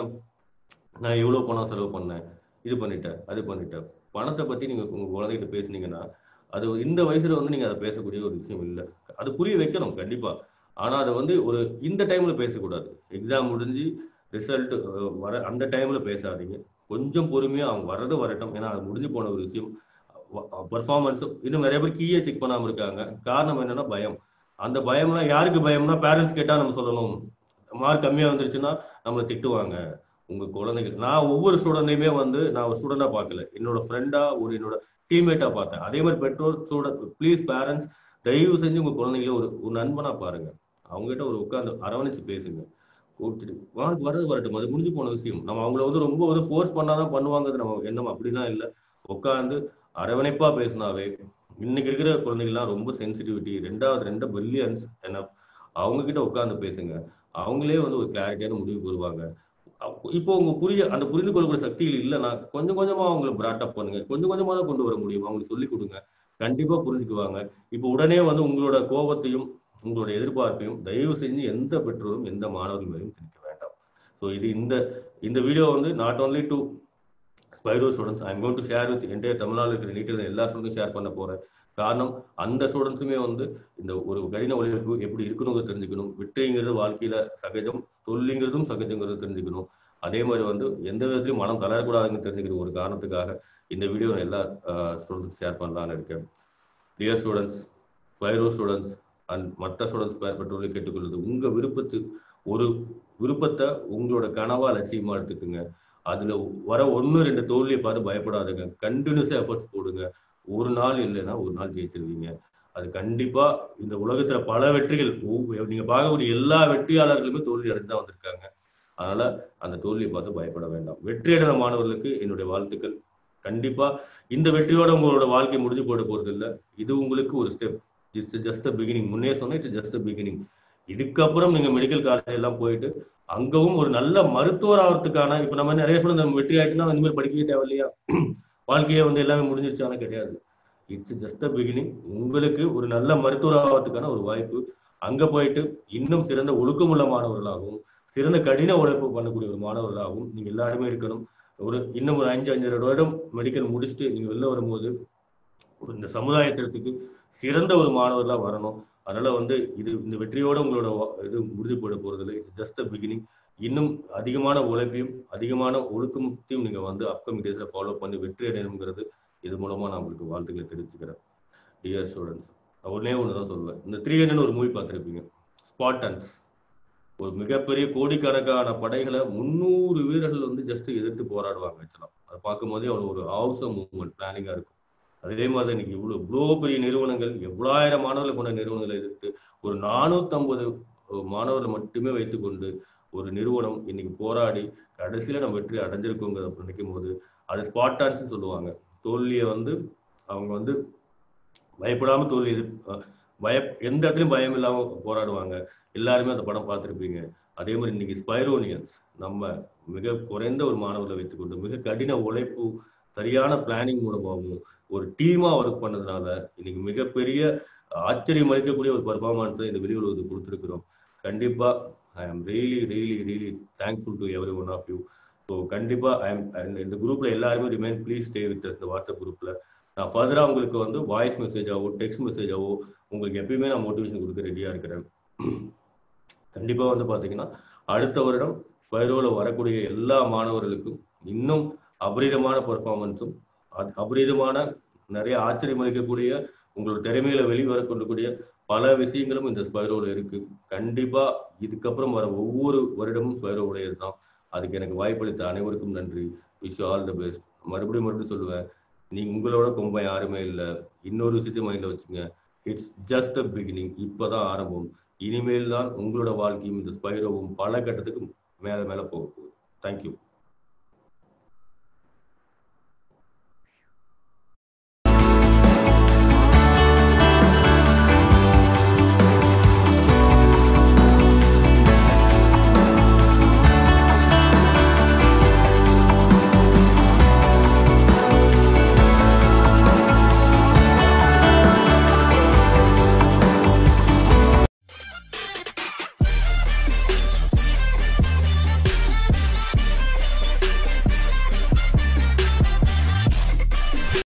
நான் எவ்வளவு பணம் செலவு பண்ணேன் இது பண்ணிட்டேன் அது பண்ணிட்டேன் பணத்தை பத்தி நீங்க உங்க குழந்தைகிட்ட பேசுனீங்கன்னா அது இந்த வயசுல வந்து நீங்க அதை பேசக்கூடிய ஒரு விஷயம் இல்லை அது புரிய வைக்கணும் கண்டிப்பா ஆனா அதை வந்து ஒரு இந்த டைம்ல பேசக்கூடாது எக்ஸாம் முடிஞ்சு ரிசல்ட் வர அந்த டைம்ல பேசாதீங்க கொஞ்சம் பொறுமையா அவங்க வர்றது வரட்டும் ஏன்னா அது முடிஞ்சு போன ஒரு விஷயம் பர்ஃபார்மன்ஸ் இன்னும் நிறைய பேர் கீயே செக் பண்ணாம இருக்காங்க காரணம் என்னன்னா பயம் அந்த பயம்னா யாருக்கு பயம்னா பேரண்ட்ஸ் கேட்டா நம்ம சொல்லணும் மார்க் கம்மியா வந்துருச்சுன்னா நம்மளை திட்டுவாங்க உங்க குழந்தைகள் நான் ஒவ்வொரு ஸ்டூடெண்டையுமே வந்து நான் ஒரு ஸ்டூடெண்டா பார்க்கல என்னோட ஃப்ரெண்டா ஒரு என்னோட டீம்மேட்டா பார்த்தேன் அதே மாதிரி பெற்றோர் ஸ்டூடெண்ட் ப்ளீஸ் பேரண்ட்ஸ் தயவு செஞ்சு உங்க குழந்தைங்கள ஒரு ஒரு நண்பனா பாருங்க அவங்ககிட்ட ஒரு உட்காந்து அரவணைச்சு பேசுங்க கூப்பிட்டு மார்க் வரது வரட்டும் அது முடிஞ்சு போன விஷயம் நம்ம அவங்கள வந்து ரொம்ப வந்து ஃபோர்ஸ் பண்ணாதான் பண்ணுவாங்கிறது நம்ம எண்ணம் அப்படிலாம் இல்லை உட்காந்து அரவணைப்பா பேசினாவே இன்னைக்கு இருக்கிற குழந்தைகள்லாம் ரொம்ப சென்சிட்டிவிட்டி ரெண்டாவது ரெண்டு பில்லியன்ஸ் என்ன அவங்க கிட்ட உட்காந்து பேசுங்க அவங்களே வந்து ஒரு கிளாரிட்டியான முடிவுக்கு வருவாங்க இப்போ உங்க புரிய அந்த புரிந்து கொள்ளக்கூடிய சக்திகள் இல்லைன்னா கொஞ்சம் கொஞ்சமா அவங்களை பிராட்டப் பண்ணுங்க கொஞ்சம் கொஞ்சமா தான் கொண்டு வர முடியும் அவங்களுக்கு சொல்லிக் கொடுங்க கண்டிப்பா புரிஞ்சுக்குவாங்க இப்போ உடனே வந்து உங்களோட கோபத்தையும் உங்களோட எதிர்பார்ப்பையும் தயவு செஞ்சு எந்த பெற்றோரும் எந்த மாணவர்கள் மேலும் திணிக்க வேண்டாம் ஸோ இது இந்த இந்த வீடியோ வந்து not only to Spiro students I'm gonna share with entire Tamil Nadu இருக்கிற நீட்டில் எல்லா ஸ்டூடெண்ட்ஸும் ஷேர் பண்ண போறேன் காரணம் அந்த ஸ்டூடெண்ட்ஸுமே வந்து இந்த ஒரு கடின உழைப்பு எப்படி இருக்கணுங்கிறது தெரிஞ்சுக்கணும் வெற்றிங்கிறது வாழ்க்கையில சகஜம் தொல்லிங்கிறதும் சகஜங்கிறது தெரிஞ்சுக்கணும் அதே மாதிரி வந்து எந்த விதத்திலையும் மனம் தளரக்கூடாதுன்னு தெரிஞ்சுக்கிற ஒரு காரணத்துக்காக இந்த வீடியோ நான் எல்லா ஸ்டூடெண்ட்ஸ் ஷேர் பண்ணலாம்னு இருக்கேன் dear students Spiro students and மற்ற ஸ்டூடெண்ட்ஸ் பேர் பெற்றோர்களை கேட்டுக்கொள்வது உங்க விருப்பத்து ஒரு விருப்பத்தை உங்களோட கனவா லட்சியமா எடுத்துக்குங்க அதுல வர ஒன்று ரெண்டு தோல்வியை பார்த்து பயப்படாதுங்க கண்டினியூஸா எஃபர்ட்ஸ் போடுங்க ஒரு நாள் இல்லைன்னா ஒரு நாள் ஜெயிச்சிருவீங்க அது கண்டிப்பா இந்த உலகத்துல பல வெற்றிகள் ஒவ்வொ- நீங்க பார்க்கக்கூடிய எல்லா வெற்றியாளர்களுமே தோல்வி அடைந்து தான் வந்திருக்காங்க அதனால அந்த தோல்வியை பார்த்து பயப்பட வேண்டாம் வெற்றி அடைந்த மாணவர்களுக்கு என்னுடைய வாழ்த்துக்கள் கண்டிப்பா இந்த வெற்றியோட உங்களோட வாழ்க்கை முடிஞ்சு போட போறது இல்ல இது உங்களுக்கு ஒரு ஸ்டெப் இட்ஸ் ஜஸ்ட் பிகினிங் முன்னே சொன்னேன் இட்ஸ் ஜஸ்ட் பிகினிங் இதுக்கப்புறம் நீங்க மெடிக்கல் காலேஜ் எல்லாம் போயிட்டு அங்கவும் ஒரு நல்ல மருத்துவர் ஆகிறதுக்கான இப்ப நம்ம நிறைய சொல்ல நம்ம வெற்றி ஆயிட்டுனா இந்த மாதிரி படிக்கவே தேவையில்லையா வாழ்க்கையே வந்து எல்லாமே முடிஞ்சிருச்சான கிடையாது இட்ஸ் ஜஸ்ட் அ பிகினிங் உங்களுக்கு ஒரு நல்ல மருத்துவர் ஆகிறதுக்கான ஒரு வாய்ப்பு அங்க போயிட்டு இன்னும் சிறந்த ஒழுக்கமுள்ள மாணவர்களாகவும் சிறந்த கடின உழைப்பு பண்ணக்கூடிய ஒரு மாணவர்களாகவும் நீங்க எல்லாருமே இருக்கணும் ஒரு இன்னும் ஒரு அஞ்சு அஞ்சரை வருடம் மெடிக்கல் முடிச்சுட்டு நீங்க வெளில வரும்போது ஒரு இந்த சமுதாயத்திற்கு சிறந்த ஒரு மாணவர்களா வரணும் அதனால வந்து இது இந்த வெற்றியோட உங்களோட வா- இது உறுதி போட போறதில்லை இட்ஸ் ஜஸ்ட் அ பிகினிங் இன்னும் அதிகமான உழைப்பையும் அதிகமான ஒழுக்கத்தையும் நீங்க வந்து அப்கமிங் டேஸ்ல ஃபாலோ பண்ணி வெற்றி அடையணுங்கிறது இது மூலமா நான் உங்களுக்கு வாழ்த்துக்களை தெரிவிச்சுக்கிறேன் டியர் ஸ்டூடெண்ட்ஸ் ஒன்னே ஒன்று தான் சொல்லுவேன் இந்த த்ரீ ஹண்ட்ரட் ஒரு மூவி பார்த்துருப்பீங்க ஸ்பாட்டன்ஸ் ஒரு மிகப்பெரிய கோடிக்கணக்கான படைகளை முந்நூறு வீரர்கள் வந்து ஜஸ்ட் எதிர்த்து போராடுவாங்க ஆக்சுவலா அதை பார்க்கும்போதே அவ்வளோ ஒரு அவசர மூவ்மெண்ட் பிளானிங்கா இருக்கும் அதே மாதிரி தான் இன்னைக்கு இவ்வளோ இவ்வளோ பெரிய நிறுவனங்கள் எவ்வளாயிரம் மாணவர்களை கொண்ட நிறுவனங்களை எதிர்த்து ஒரு நானூத்தம்பது மாணவர்களை மட்டுமே வைத்துக்கொண்டு ஒரு நிறுவனம் இன்னைக்கு போராடி கடைசியில நம்ம வெற்றி அடைஞ்சிருக்கோங்கிறத நினைக்கும் போது அது ஸ்பாட்டான்ஸ் சொல்லுவாங்க தோல்வியை வந்து அவங்க வந்து பயப்படாம தோல்வி எதிர் அஹ் பய எந்த இடத்துலயும் பயம் இல்லாம போராடுவாங்க எல்லாருமே அந்த படம் பார்த்திருப்பீங்க அதே மாதிரி இன்னைக்கு ஸ்பைரோனியன்ஸ் நம்ம மிக குறைந்த ஒரு மாணவர்களை வைத்துக்கொண்டு மிக கடின உழைப்பு சரியான பிளானிங் மூலமாகவும் ஒரு டீமா ஒர்க் பண்ணதுனால இன்னைக்கு மிகப்பெரிய ஆச்சரியம் அளிக்கக்கூடிய ஒரு பர்ஃபார்மன்ஸை இந்த வெளி உலகத்துக்கு கொடுத்துருக்கிறோம் கண்டிப்பா I am really really really thankful to every one of you so கண்டிப்பா ஐ எம் இந்த குரூப்ல எல்லாருமே ரிமைன் ப்ளீஸ் ஸ்டே வித் இந்த வாட்ஸ்அப் குரூப்ல நான் ஃபர்தரா உங்களுக்கு வந்து வாய்ஸ் மெசேஜாவோ டெக்ஸ்ட் மெசேஜாவோ உங்களுக்கு எப்பயுமே நான் மோட்டிவேஷன் கொடுக்க ரெடியா இருக்கிறேன் கண்டிப்பா வந்து பாத்தீங்கன்னா அடுத்த வருடம் ஸ்பைரோல வரக்கூடிய எல்லா மாணவர்களுக்கும் இன்னும் அபரிதமான பெர்ஃபார்மன்ஸும் அபரிதமான நிறைய ஆச்சரியம் அளிக்கக்கூடிய உங்களோட திறமைகளை வெளிவர கொண்டக்கூடிய பல விஷயங்களும் இந்த ஸ்பைரோல இருக்கு கண்டிப்பா இதுக்கப்புறம் வர ஒவ்வொரு வருடமும் ஸ்பைரோ உடையது தான் அதுக்கு எனக்கு வாய்ப்பளித்த அனைவருக்கும் நன்றி விஷ் ஆல் த பெஸ்ட் மறுபடியும் மறுபடியும் சொல்லுவேன் நீங்க உங்களோட கொம்ப யாருமே இல்லை இன்னொரு விஷயத்தையும் மைண்ட்ல வச்சுங்க இட்ஸ் ஜஸ்ட் அ பிகினிங் இப்பதான் ஆரம்பம் இனிமேல் தான் உங்களோட வாழ்க்கையும் இந்த ஸ்பைரோவும் பல கட்டத்துக்கு மேல மேல போக போகுது தேங்க்யூ